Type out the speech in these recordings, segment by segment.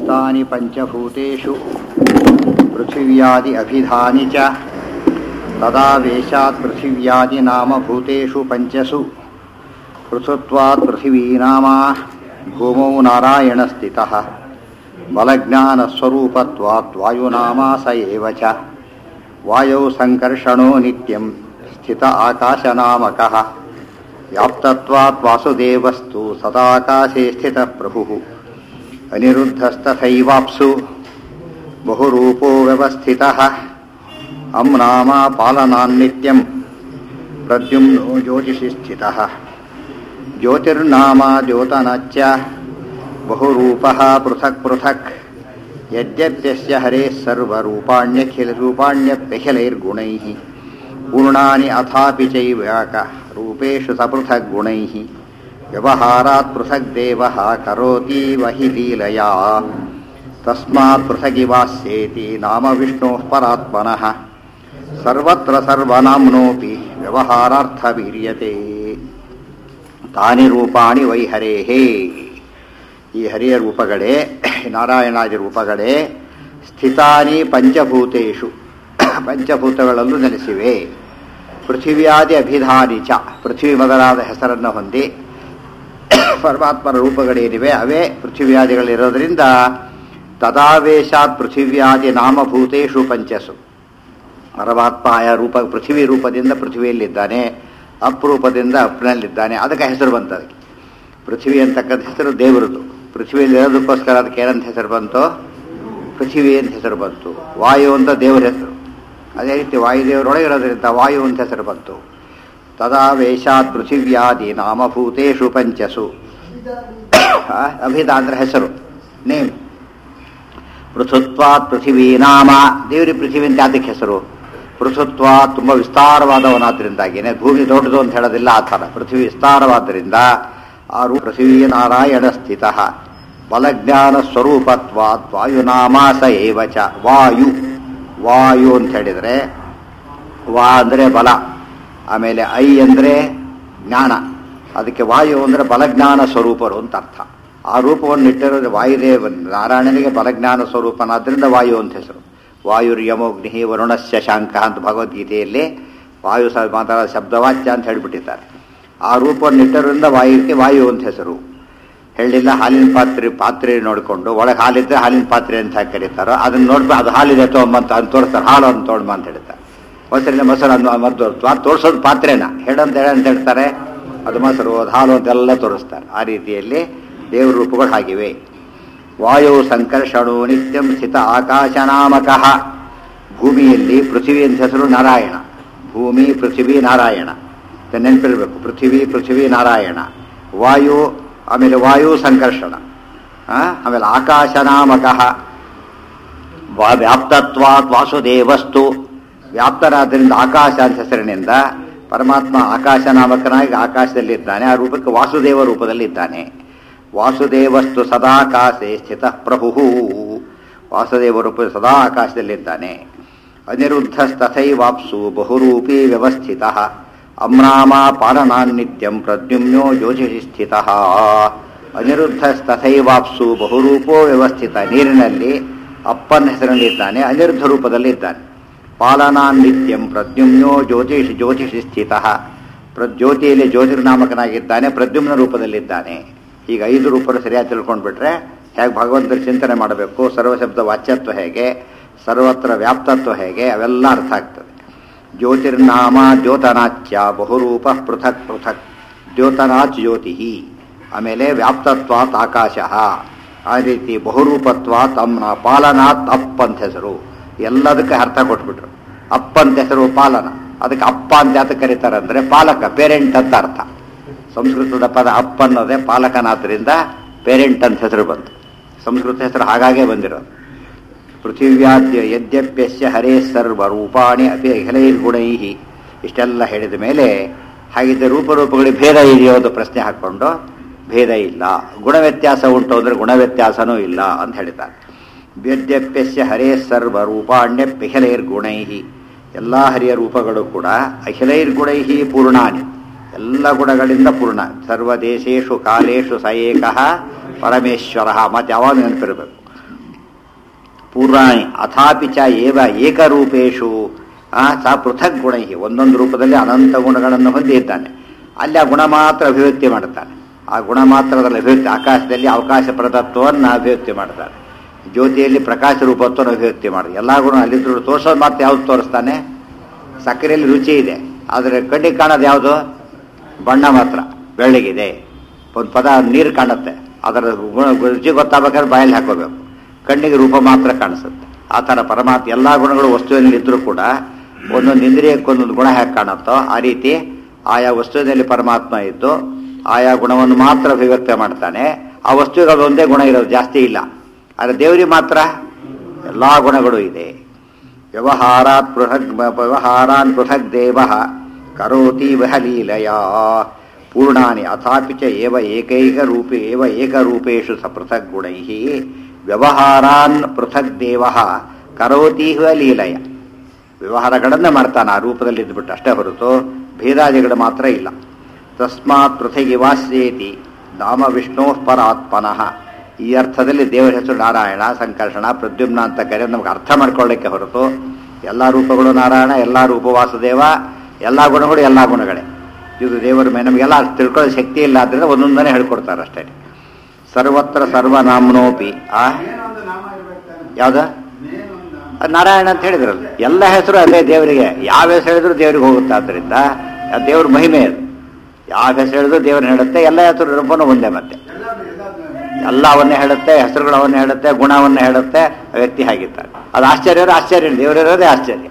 ಸ್ಥಿತಾನಿ ಪಂಚಭೂತೇಷು ಪೃಥಿವ್ಯಾದಿ ಅಭಿಧಾನಿ ಚ ತದಾವೇಶಾತ್ ಪೃಥಿವ್ಯಾದಿ ನಾಮ ಭೂತೇಷು ಪಂಚಸು ಪೃಥುತ್ವಾತ್ ಪೃಥಿವೀ ನಾಮ ಭೂಮೌ ನಾರಾಯಣ ಸ್ಥಿತಃ ಬಲಜ್ಞಾನಸ್ವರೂಪತ್ವಾತ್ ವಾಯುನಾಮ ಸ ಏವ ಚ ವಾಯೌ ಸಂಕರ್ಷಣೋ ನಿತ್ಯಂ ಸ್ಥಿತ ಆಕಾಶನಾಮಕಃ ವ್ಯಾಪ್ತತ್ವಾತ್ ವಾಸುದೇವಸ್ತು ಸದಾಕಾಶೇ ಸ್ಥಿತಃ ಪ್ರಭುಃ ಅನಿರುದ್ಧಸ್ತಥೈವಾಪ್ಸು ಬಹುರೂಪೋ ವ್ಯವಸ್ಥಿತಃ ಅಂ ನಾಮ ಪಾಲನಾನ್ನಿತ್ಯಂ ಪ್ರದ್ಯುಮ್ನೋ ಜ್ಯೋತಿಷಿ ಸ್ಥಿತಃ ಜ್ಯೋತಿರ್ನಾಮ ದ್ಯೋತನಚ್ಚ ಬಹುರೂಪಃ ಪೃಥಕ್ ಪೃಥಕ್ ಯದ್ಯಪ್ಯಸ್ಯ ಹರೇಃ ಸರ್ವರೂಪಾಣ್ಯಖಿಲ ರೂಪಾಣ್ಯಪ್ಯಖಿಲೈರ್ಗುಣೈಃ ಪೂರ್ಣಾನಿ ಅಥಾಪಿ ಚೈವ್ಯಾಕ ರೂಪೇಷು ಸಪೃಥಕ್ ಗುಣೈಃ ವ್ಯವಹಾರಾತ್ ಪೃಥಕ್ ದೇವಃ ಕರೋತೀವ ಹಿ ಲೀಲಯಾ ತಸ್ಮಾತ್ ಪೃಥಗಿವಾಸ್ಯೇತಿ ನಾಮ ವಿಷ್ಣೋಃ ಪರಾತ್ಮನಃ ಸರ್ವತ್ರ ಸರ್ವನಾಮ್ನೋಪಿ ವ್ಯವಹಾರಾರ್ಥವೀರ್ಯತೆ ತಾನಿ ರೂಪಾಣಿ ವೈ ಹರೇಹೇ ಈ ಹರಿಯ ರೂಪಗಳೇ ನಾರಾಯಣಾದಿ ರೂಪಗಳೇ ಸ್ಥಿತಾನಿ ಪಂಚಭೂತೇಷು ಪಂಚಭೂತಗಳಲ್ಲೂ ನೆಲೆಸಿವೆ ಪೃಥಿವ್ಯಾದಿ ಅಭಿಧಾನಿ ಚ ಪೃಥ್ವಿ ಮೊದಲಾದ ಹೆಸರನ್ನು ಹೊಂದಿ ಪರಮಾತ್ಮನ ರೂಪಗಳೇನಿವೆ ಅವೇ ಪೃಥಿವ್ಯಾದಿಗಳಿರೋದ್ರಿಂದ ತದಾವೇಶಾತ್ ಪೃಥಿವ್ಯಾದಿ ನಾಮಭೂತೇಷು ಪಂಚಸು ಪರಮಾತ್ಮ ಆಯಾ ರೂಪ ಪೃಥ್ವಿ ರೂಪದಿಂದ ಪೃಥ್ವಿಯಲ್ಲಿದ್ದಾನೆ ಅಪ್ರೂಪದಿಂದ ಅಪ್ನಲ್ಲಿದ್ದಾನೆ ಅದಕ್ಕೆ ಹೆಸರು ಬಂತು ಅದಕ್ಕೆ ಪೃಥ್ವಿ ಅಂತಕ್ಕಂಥ ಹೆಸರು ದೇವರದು ಪೃಥ್ವಿಯಲ್ಲಿ ಇರೋದಕ್ಕೋಸ್ಕರ ಅದಕ್ಕೆ ಏನಂತ ಹೆಸರು ಬಂತು ಪೃಥ್ವಿ ಅಂತ ಹೆಸರು ಬಂತು ವಾಯು ಅಂತ ದೇವರ ಹೆಸರು ಅದೇ ರೀತಿ ವಾಯುದೇವರೊಳಗೆ ಇರೋದ್ರಿಂದ ವಾಯು ಅಂತ ಹೆಸರು ಬಂತು ತದಾವೇಶಾತ್ ಪೃಥಿವ್ಯಾದಿ ನಾಮಭೂತೇಷು ಪಂಚಸು ಅಭಿದ ಅಂದ್ರೆ ಹೆಸರು ನೇಮ್ ಪೃಥುತ್ವಾತ್ ಪೃಥಿವೀ ನಾಮ ದೇವರಿ ಪೃಥ್ವಿ ಅಂತ ಅದಕ್ಕೆ ಹೆಸರು ಪೃಥುತ್ವ ತುಂಬ ವಿಸ್ತಾರವಾದವನಾದ್ರಿಂದಾಗಿನೇ ಭೂಮಿ ದೊಡ್ಡದು ಅಂತ ಹೇಳೋದಿಲ್ಲ ಆ ಥರ ಪೃಥ್ವಿ ವಿಸ್ತಾರವಾದ್ದರಿಂದ ಆ ರೂ ಪೃಥ್ವೀ ನಾರಾಯಣ ಸ್ಥಿತ ಬಲಜ್ಞಾನ ಸ್ವರೂಪತ್ವಾತ್ ವಾಯುನಾಮಾಸ ಏವ ಚ ವಾಯು ವಾಯು ಅಂತ ಹೇಳಿದರೆ ವಾ ಅಂದರೆ ಬಲ ಆಮೇಲೆ ಐ ಅಂದರೆ ಜ್ಞಾನ ಅದಕ್ಕೆ ವಾಯು ಅಂದರೆ ಬಲಜ್ಞಾನ ಸ್ವರೂಪರು ಅಂತ ಅರ್ಥ ಆ ರೂಪವನ್ನು ಇಟ್ಟಿರೋದು ವಾಯುದೇವ ನಾರಾಯಣನಿಗೆ ಬಲಜ್ಞಾನ ಸ್ವರೂಪನಾದ್ರಿಂದ ವಾಯು ಅಂತ ಹೆಸರು ವಾಯುರ್ಯಮೋಗ್ನಿ ವರುಣಸ್ಯ ಶಾಂಕ ಅಂತ ಭಗವದ್ಗೀತೆಯಲ್ಲಿ ವಾಯು ಸ ಮಾತಾಡೋ ಶಬ್ದವಾಚ್ಯ ಅಂತ ಹೇಳಿಬಿಟ್ಟಿದ್ದಾರೆ ಆ ರೂಪವನ್ನು ಇಟ್ಟರಿಂದ ವಾಯುಕ್ಕೆ ವಾಯು ಅಂತ ಹೆಸರು ಹೇಳಿಲ್ಲ ಹಾಲಿನ ಪಾತ್ರೆ ಪಾತ್ರೆ ನೋಡಿಕೊಂಡು ಒಳಗೆ ಹಾಲಿದ್ರೆ ಹಾಲಿನ ಪಾತ್ರೆ ಅಂತ ಕರೀತಾರೋ ಅದನ್ನ ನೋಡ್ಬೇಕು ಅದು ಹಾಲಿದೆ ತೊಗೊಂಬಂತ ಅಂತ ತೋರಿಸ್ತಾರೆ ಹಾಲು ಅಂತ ತೊಗೊಂಬ ಅಂತ ಹೇಳ್ತಾರೆ ಮೊಸರಿನ ಮೊಸರು ಅನ್ನು ಮದ್ದು ಅದು ತೋರಿಸೋದು ಪಾತ್ರೆನ ಹೇಳಂತ ಹೇಳ ಅಂತ ಹೇಳ್ತಾರೆ ಅದು ಮೊಸರು ಅದು ಹಾಲು ಅಂತೆಲ್ಲ ತೋರಿಸ್ತಾರೆ ಆ ರೀತಿಯಲ್ಲಿ ದೇವ್ರ ರೂಪಗಳು ಹಾಗಿವೆ ವಾಯು ಸಂಕರ್ಷಣು ನಿತ್ಯಂ ಸ್ಥಿತ ಆಕಾಶನಾಮಕಃ ಭೂಮಿಯಲ್ಲಿ ಪೃಥ್ವಿ ಅಂತ ಹೆಸರು ನಾರಾಯಣ ಭೂಮಿ ಪೃಥ್ವಿ ನಾರಾಯಣ ನೆನಪಿರಬೇಕು ಪೃಥ್ವಿ ಪೃಥ್ವಿ ನಾರಾಯಣ ವಾಯು ಆಮೇಲೆ ವಾಯು ಸಂಕರ್ಷಣ ಆಮೇಲೆ ಆಕಾಶನಾಮಕಃ ವ್ಯಾಪ್ತತ್ವಾತ್ ವಾಸುದೇವಸ್ತು ವ್ಯಾಪ್ತರಾದ್ರಿಂದ ಆಕಾಶ ಅಂತ ಹೆಸರಿನಿಂದ ಪರಮಾತ್ಮ ಆಕಾಶ ನಾಮಕನಾಗಿ ಆಕಾಶದಲ್ಲಿದ್ದಾನೆ ಆ ರೂಪಕ್ಕೆ ವಾಸುದೇವ ರೂಪದಲ್ಲಿದ್ದಾನೆ ವಾಸುದೇವಸ್ತು ಸದಾಕಾಶೆ ಸ್ಥಿತ ಪ್ರಭು ವಾಸುದೇವ ರೂಪ ಸದಾ ಆಕಾಶದಲ್ಲಿದ್ದಾನೆ ಅನಿರುದ್ಧಸ್ತಥೈವಾಪ್ಸು ಬಹುರೂಪಿ ವ್ಯವಸ್ಥಿತ ಅಮ್ರಾಮ ಪಾಲನಾನ್ನಿತ್ಯಂ ಪ್ರದ್ಯುಮ್ನೋ ಜ್ಯೋತಿಷಿ ಸ್ಥಿತ ಅನಿರುದ್ಧಸ್ತಥೈವಾಪ್ಸು ಬಹುರೂಪೋ ವ್ಯವಸ್ಥಿತ ನೀರಿನಲ್ಲಿ ಅಪ್ಪನ ಹೆಸರಿನಲ್ಲಿದ್ದಾನೆ ಅನಿರುದ್ಧ ರೂಪದಲ್ಲಿದ್ದಾನೆ ಪಾಲನಾನ್ನಿತ್ಯಂ ಪ್ರದ್ಯುಮ್ನೋ ಜ್ಯೋತಿಷಿ ಜ್ಯೋತಿಷಿ ಸ್ಥಿತ ಪ್ರಜ್ಯೋತಿಯಲ್ಲಿ ಜ್ಯೋತಿರ್ನಾಮಕನಾಗಿದ್ದಾನೆ ಪ್ರದ್ಯುಮ್ನ ರೂಪದಲ್ಲಿದ್ದಾನೆ ಈಗ ಐದು ರೂಪರು ಸರಿಯಾಗಿ ತಿಳ್ಕೊಂಡ್ಬಿಟ್ರೆ ಹೇಗೆ ಭಗವಂತರ ಚಿಂತನೆ ಮಾಡಬೇಕು ಸರ್ವಶಬ್ದ ವಾಚ್ಯತ್ವ ಹೇಗೆ ಸರ್ವತ್ರ ವ್ಯಾಪ್ತತ್ವ ಹೇಗೆ ಅವೆಲ್ಲ ಅರ್ಥ ಆಗ್ತದೆ ಜ್ಯೋತಿರ್ನಾಮ ದ್ಯೋತನಾಚ್ಯ ಬಹುರೂಪ ಪೃಥಕ್ ಪೃಥಕ್ ದ್ಯೋತನಾಚ್ ಜ್ಯೋತಿ ಆಮೇಲೆ ವ್ಯಾಪ್ತತ್ವಾತ್ ಆಕಾಶ ಆ ರೀತಿ ಬಹುರೂಪತ್ವಾತ್ ಅಮ್ನ ಪಾಲನಾತ್ ಅಪ್ ಅಂತ ಹೆಸರು ಎಲ್ಲದಕ್ಕೆ ಅರ್ಥ ಕೊಟ್ಬಿಟ್ರು ಅಪ್ಪ ಅಂತ ಹೆಸರು ಪಾಲನ ಅದಕ್ಕೆ ಅಪ್ಪ ಅಂತ ಯಾತಕ್ಕೆ ಕರೀತಾರೆ ಅಂದರೆ ಪಾಲಕ ಪೇರೆಂಟ್ ಅಂತ ಅರ್ಥ ಸಂಸ್ಕೃತದ ಪದ ಅಪ್ಪ ಅನ್ನೋದೇ ಪಾಲಕನಾದ್ರಿಂದ ಪೇರೆಂಟ್ ಅಂತ ಹೆಸರು ಬಂತು ಸಂಸ್ಕೃತ ಹೆಸರು ಹಾಗಾಗೇ ಬಂದಿರೋದು ಪೃಥಿವ್ಯಾದ್ಯ ಯದ್ಯಪ್ಯಸ್ಯ ಹರೇ ಸರ್ವ ರೂಪಾಣಿ ಅಪಿ ಅಖಿಲೈರ್ಗುಣೈ ಇಷ್ಟೆಲ್ಲ ಹೇಳಿದ ಮೇಲೆ ಹಾಗಿದ್ದ ರೂಪರೂಪಗಳಿಗೆ ಭೇದ ಇದೆಯೋ ಅಂತ ಪ್ರಶ್ನೆ ಹಾಕ್ಕೊಂಡು ಭೇದ ಇಲ್ಲ ಗುಣವ್ಯತ್ಯಾಸ ಉಂಟು ಅಂದರೆ ಗುಣವ್ಯತ್ಯಾಸನೂ ಇಲ್ಲ ಅಂತ ಹೇಳಿದ್ದಾರೆ ವ್ಯದ್ಯಪ್ಯಸ್ಯ ಹರೇ ಸರ್ವ ರೂಪಾಣ್ಯಪ್ಯಖಿಲೈರ್ಗುಣೈ ಎಲ್ಲ ಹರಿಯ ರೂಪಗಳು ಕೂಡ ಅಖಿಲೈರ್ಗುಣೈ ಪೂರ್ಣಾನಿ ಎಲ್ಲ ಗುಣಗಳಿಂದ ಪೂರ್ಣ ಸರ್ವದೇಶೇಶು ಕಾಲೇಶು ಸ ಏಕಃ ಪರಮೇಶ್ವರ ಮತ್ತೆ ಯಾವಾಗ ನೆನಪಿರಬೇಕು ಪೂರ್ಣಾನಿ ಅಥಾಪಿ ಚ ಏವ ಏಕರೂಪೇಶು ಆ, ಸ ಪೃಥಕ್ ಗುಣೈ ಒಂದೊಂದು ರೂಪದಲ್ಲಿ ಅನಂತ ಗುಣಗಳನ್ನು ಹೊಂದಿದ್ದಾನೆ ಅಲ್ಲಿ ಆ ಗುಣ ಮಾತ್ರ ಅಭಿವ್ಯಕ್ತಿ ಮಾಡುತ್ತಾನೆ ಆ ಗುಣ ಮಾತ್ರ ಅದರಲ್ಲಿ ಅಭಿವ್ಯಕ್ತಿ ಆಕಾಶದಲ್ಲಿ ಅವಕಾಶ ಪ್ರದತ್ವವನ್ನು ಅಭಿವ್ಯಕ್ತಿ ಮಾಡ್ತಾನೆ ಜ್ಯೋತಿಯಲ್ಲಿ ಪ್ರಕಾಶ ರೂಪತ್ವವನ್ನು ಅಭಿವ್ಯಕ್ತಿ ಮಾಡಿ ಎಲ್ಲ ಗುಣ ಅಲ್ಲಿದ್ರು ತೋರಿಸೋದು ಮಾತ್ರ ಯಾವ್ದು ತೋರಿಸ್ತಾನೆ ಸಕ್ಕರೆಯಲ್ಲಿ ರುಚಿ ಇದೆ ಆದರೆ ಕಣ್ಣಿಗೆ ಕಾಣೋದು ಯಾವುದು ಬಣ್ಣ ಮಾತ್ರ ಬೆಳ್ಳಗಿದೆ ಒಂದು ಪದ ನೀರು ಕಾಣುತ್ತೆ ಅದರ ಗುಣ ರುಚಿ ಗೊತ್ತಾಗಬೇಕಾದ್ರೆ ಬಾಯಲ್ಲಿ ಹಾಕೋಬೇಕು ಕಣ್ಣಿಗೆ ರೂಪ ಮಾತ್ರ ಕಾಣಿಸುತ್ತೆ ಆ ಥರ ಪರಮಾತ್ಮ ಎಲ್ಲ ಗುಣಗಳು ವಸ್ತುವಿನಲ್ಲಿ ಇದ್ರೂ ಕೂಡ ಒಂದೊಂದು ಇಂದ್ರಿಯಕ್ಕೊಂದೊಂದು ಗುಣ ಹೇಗೆ ಕಾಣುತ್ತೋ ಆ ರೀತಿ ಆಯಾ ವಸ್ತುವಿನಲ್ಲಿ ಪರಮಾತ್ಮ ಇದ್ದು ಆಯಾ ಗುಣವನ್ನು ಮಾತ್ರ ಅಭಿವ್ಯಕ್ತ ಮಾಡ್ತಾನೆ ಆ ವಸ್ತುವಿಗೆ ಒಂದೇ ಗುಣ ಇರೋದು ಜಾಸ್ತಿ ಇಲ್ಲ ಆದರೆ ದೇವರಿಗೆ ಮಾತ್ರ ಎಲ್ಲ ಗುಣಗಳು ಇದೆ ವ್ಯವಹಾರಾತ್ ಪೃಥಗ್ ವ್ಯವಹಾರಾನ್ ಪೃಥಗ್ ದೇವ ಕರೋತಿ ವಹ ಲೀಲಯಾ ಪೂರ್ಣಾನಿ ಅಥಾಪಿ ಚ ಏವ ಏಕೈಕ ರೂಪೇ ಏವ ಏಕರೂಪೇಷು ಸ ಪೃಥಗ್ ಗುಣೈ ವ್ಯವಹಾರಾನ್ ಪೃಥಗ್ ದೇವ ಕರೋತಿ ಇವ ಲೀಲಯ ವ್ಯವಹಾರಗಳನ್ನು ಮಾಡ್ತಾನೆ ಆ ರೂಪದಲ್ಲಿ ಇದ್ಬಿಟ್ಟು ಅಷ್ಟೇ ಹೊರತು ಭೇದಾದಿಗಳು ಮಾತ್ರ ಇಲ್ಲ ತಸ್ಮಾತ್ ಪೃಥಗಿವಾಸ್ಯೇತಿ ನಾಮ ವಿಷ್ಣು ಪರಾತ್ಮನಃ ಈ ಅರ್ಥದಲ್ಲಿ ದೇವರ ಹೆಸರು ನಾರಾಯಣ ಸಂಕರ್ಷಣ ಪ್ರದ್ಯುಮ್ನ ಅಂತ ಕರೆ ನಮ್ಗೆ ಅರ್ಥ ಮಾಡ್ಕೊಳ್ಳಿಕ್ಕೆ ಹೊರತು ಎಲ್ಲ ರೂಪಗಳು ನಾರಾಯಣ ಎಲ್ಲ ರೂಪ ವಾಸುದೇವ ಎಲ್ಲ ಗುಣಗಳು ಎಲ್ಲ ಗುಣಗಳೇ ಇದು ದೇವರ ಮೇಲೆ ನಮಗೆಲ್ಲ ತಿಳ್ಕೊಳ್ಳೋ ಶಕ್ತಿ ಇಲ್ಲ ಆದ್ರಿಂದ ಒಂದೊಂದನೇ ಹೇಳ್ಕೊಡ್ತಾರೆ ಅಷ್ಟೇ ಸರ್ವತ್ರ ಸರ್ವನಾಮ್ನೋಪಿ ಆ ಏನೊಂದು ನಾಮ ಇರ್ಬೇಕು ತಾನೆ? ಯಾವ್ದ ಮೇಲೊಂದು ನಾಮ. ಅದ್ ನಾರಾಯಣ ಅಂತ ಹೇಳಿದ್ರಲ್ಲ ಎಲ್ಲ ಹೆಸರು ಅದೇ ದೇವರಿಗೆ ಯಾವ ಹೆಸರು ಹೇಳಿದ್ರು ದೇವರಿಗೆ ಹೋಗುತ್ತೆ ಆದ್ದರಿಂದ ಅದು ದೇವ್ರ ಮಹಿಮೆ ಅದು ಯಾವ ಹೆಸರು ಹೇಳಿದ್ರು ದೇವ್ರನ್ನ ಹೇಳುತ್ತೆ ಎಲ್ಲ ಹೆಸರು ರೂಪನೂ ಒಂದೇ ಮತ್ತೆ ಎಲ್ಲಾದ್ರು ಎಲ್ಲಾದ್ರು ಎಲ್ಲ ಅವನ್ನೇ ಹೇಳುತ್ತೆ ಹೆಸರುಗಳು ಅವನ್ನೇ ಹೇಳುತ್ತೆ ಗುಣವನ್ನೇ ಹೇಳುತ್ತೆ ಆ ವ್ಯಕ್ತಿ ಹಾಗಿರ್ತಾರೆ ಅದು ಆಶ್ಚರ್ಯ ಆಶ್ಚರ್ಯ ದೇವರಿರೋದೇ ಆಶ್ಚರ್ಯ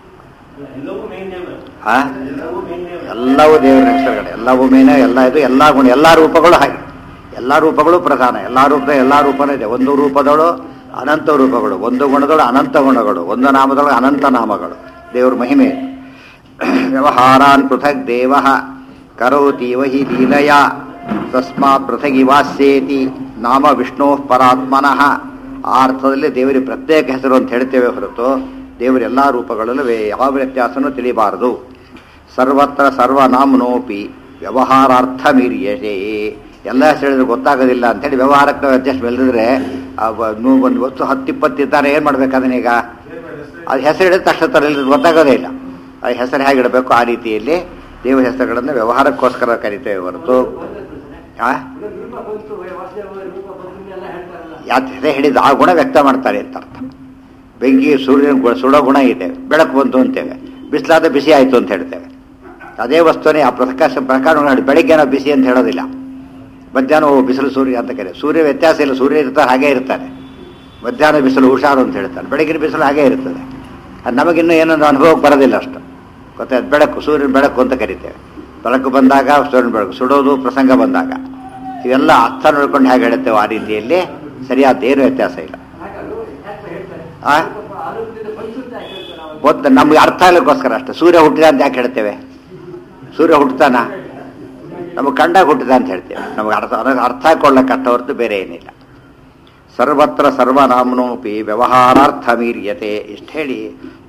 ಎಲ್ಲವೂ ಮೇನ್ ನೇಮ್ ಆ ಎಲ್ಲವೂ ಮೇನ್ ನೇಮ್ ಎಲ್ಲವೂ ದೇವರ ಹೆಸರುಗಳು ಎಲ್ಲವೂ ಮೇನೆ ಎಲ್ಲ ಇದು ಎಲ್ಲ ಗುಣ ಎಲ್ಲ ರೂಪಗಳು ಹಾಗೆ ಎಲ್ಲ ರೂಪಗಳು ಪ್ರಧಾನ ಎಲ್ಲ ರೂಪದ ಎಲ್ಲ ರೂಪನೂ ಇದೆ ಒಂದು ರೂಪದಳು ಅನಂತ ರೂಪಗಳು ಒಂದು ಗುಣದಳು ಅನಂತ ಗುಣಗಳು ಒಂದು ನಾಮದಳು ಅನಂತ ನಾಮಗಳು ದೇವರ ಮಹಿಮೆ ವ್ಯವಹಾರಾನ್ ಪೃಥಗ್ ದೇವ ಕರೋತಿ ವಹಿ ಲೀಲಯ ತಸ್ಮಾತ್ ಪೃಥಗಿವಾಸ್ಯೇತಿ ನಾಮ ವಿಷ್ಣು ಪರಾತ್ಮನಃ ಆ ಅರ್ಥದಲ್ಲಿ ದೇವರಿಗೆ ಪ್ರತ್ಯೇಕ ಹೆಸರು ಅಂತ ಹೇಳ್ತೇವೆ ಹೊರತು ದೇವರ ಎಲ್ಲ ರೂಪಗಳಲ್ಲೂ ವೇ- ಯಾವ ವ್ಯತ್ಯಾಸನೂ ತಿಳಿಬಾರದು ಸರ್ವತ್ರ ಸರ್ವನಾಮ್ನೋಪಿ ವ್ಯವಹಾರಾರ್ಥ ಮೀರಿಯತೆ ಎಲ್ಲ ಹೆಸರು ಹೇಳಿದ್ರೆ ಗೊತ್ತಾಗೋದಿಲ್ಲ ಅಂತೇಳಿ ವ್ಯವಹಾರಕ್ಕೆ ನಾವು ಅಡ್ಜಸ್ಟ್ ಬೆಳೆದಿದ್ರೆ ಒಂದು ವಸ್ತು ಹತ್ತಿಪ್ಪತ್ತಿದ್ದಾರೆ ಏನು ಮಾಡ್ಬೇಕು ಅದನ್ನೀಗ ಅದು ಹೆಸರು ಹೇಳಿದ ತಕ್ಷಣ ತರಲಿ ಗೊತ್ತಾಗೋದೇ ಇಲ್ಲ ಆ ಹೆಸರು ಹೇಗಿಡಬೇಕು ಆ ರೀತಿಯಲ್ಲಿ ದೇವ ಹೆಸರುಗಳನ್ನು ವ್ಯವಹಾರಕ್ಕೋಸ್ಕರ ಕರಿತೇವೆ ಹೊರತು ಆ? ರೂಪ ಬಂತು ವಾಸುದೇವ ರೂಪ ಬಂತು ಎಲ್ಲ ಹೇಳ್ತಾರಲ್ಲ ಯಾತ್ ಹೆಸರು ಹೇಳಿದ ಆ ಗುಣ ವ್ಯಕ್ತ ಮಾಡ್ತಾರೆ ಅಂತ ಅರ್ಥ ಬೆಂಕಿ ಸೂರ್ಯನ ಗು- ಸುಡೋ ಗುಣ ಇದೆ ಬೆಳಕು ಬಂತು ಅಂತೇವೆ ಬಿಸಿಲಾದ ಬಿಸಿ ಆಯಿತು ಅಂತ ಹೇಳ್ತೇವೆ ಅದೇ ವಸ್ತುನೇ ಆ ಪ್ರಕಾಶ ಪ್ರಕಾರ ನೋಡಿ ಬೆಳಿಗ್ಗೆ ನಾವು ಬಿಸಿ ಅಂತ ಹೇಳೋದಿಲ್ಲ ಮಧ್ಯಾಹ್ನ ಓ ಬಿಸಿಲು ಸೂರ್ಯ ಅಂತ ಕರೆ ಸೂರ್ಯ ವ್ಯತ್ಯಾಸ ಇಲ್ಲ ಸೂರ್ಯ ಇರ್ತಾರೆ ಹಾಗೇ ಇರ್ತಾನೆ ಮಧ್ಯಾಹ್ನ ಬಿಸಿಲು ಹುಷಾರು ಅಂತ ಹೇಳ್ತಾನೆ ಬೆಳಗಿನ ಬಿಸಿಲು ಹಾಗೇ ಇರ್ತದೆ ಅದು ನಮಗಿನ್ನೂ ಏನೊಂದು ಅನುಭವಕ್ಕೆ ಬರೋದಿಲ್ಲ ಅಷ್ಟು ಗೊತ್ತಾಯ್ತು ಬೆಳಕು ಸೂರ್ಯನ ಬೆಳಕು ಅಂತ ಕರಿತೇವೆ ಬೆಳಕು ಬಂದಾಗ ಸೂರ್ಯನ ಬೆಳಕು ಸುಡೋದು ಪ್ರಸಂಗ ಬಂದಾಗ ಇವೆಲ್ಲ ಅರ್ಥ ನೋಡ್ಕೊಂಡು ಹೇಗೆ ಹೇಳುತ್ತೇವೆ ಆ ರೀತಿಯಲ್ಲಿ ಸರಿಯಾದ ಏನು ವ್ಯತ್ಯಾಸ ಇಲ್ಲ ಹಾಗಲ್ಲೂ ಯಾಕೆ ಹೇಳ್ತಾರೆ ಆ? ಪಾಪ ಆರೋಗ್ಯದಿಂದ ಬಂತು ಅಂತ ಯಾಕೆ ಹೇಳ್ತಾರೆ ಅವಾಗ? ಗೊತ್ತ ನಮ್ಗೆ ಅರ್ಥ ಆಗಲಿಕ್ಕೋಸ್ಕರ ಅಷ್ಟೇ ಸೂರ್ಯ ಹುಟ್ಟಿದ ಅಂತ ಯಾಕೆ ಹೇಳ್ತೇವೆ ಸೂರ್ಯ ಹುಟ್ಟತಾನ ನಮಗೆ ಕಂಡಾಗ ಹುಟ್ಟಿದ ಅಂತ ಹೇಳ್ತೇವೆ ನಮಗೆ ಅರ್ಥ ಅದಕ್ಕೆ ಅರ್ಥ ಹಾಕೊಳ್ಳಕ್ಕೆ ಅರ್ಥ ಹೊರತು ಬೇರೆ ಏನಿಲ್ಲ ಸರ್ವತ್ರ ಸರ್ವನಾಮ್ನೋಪಿ ವ್ಯವಹಾರಾರ್ಥ ಮೀರ್ಯತೆ ಇಷ್ಟು ಹೇಳಿ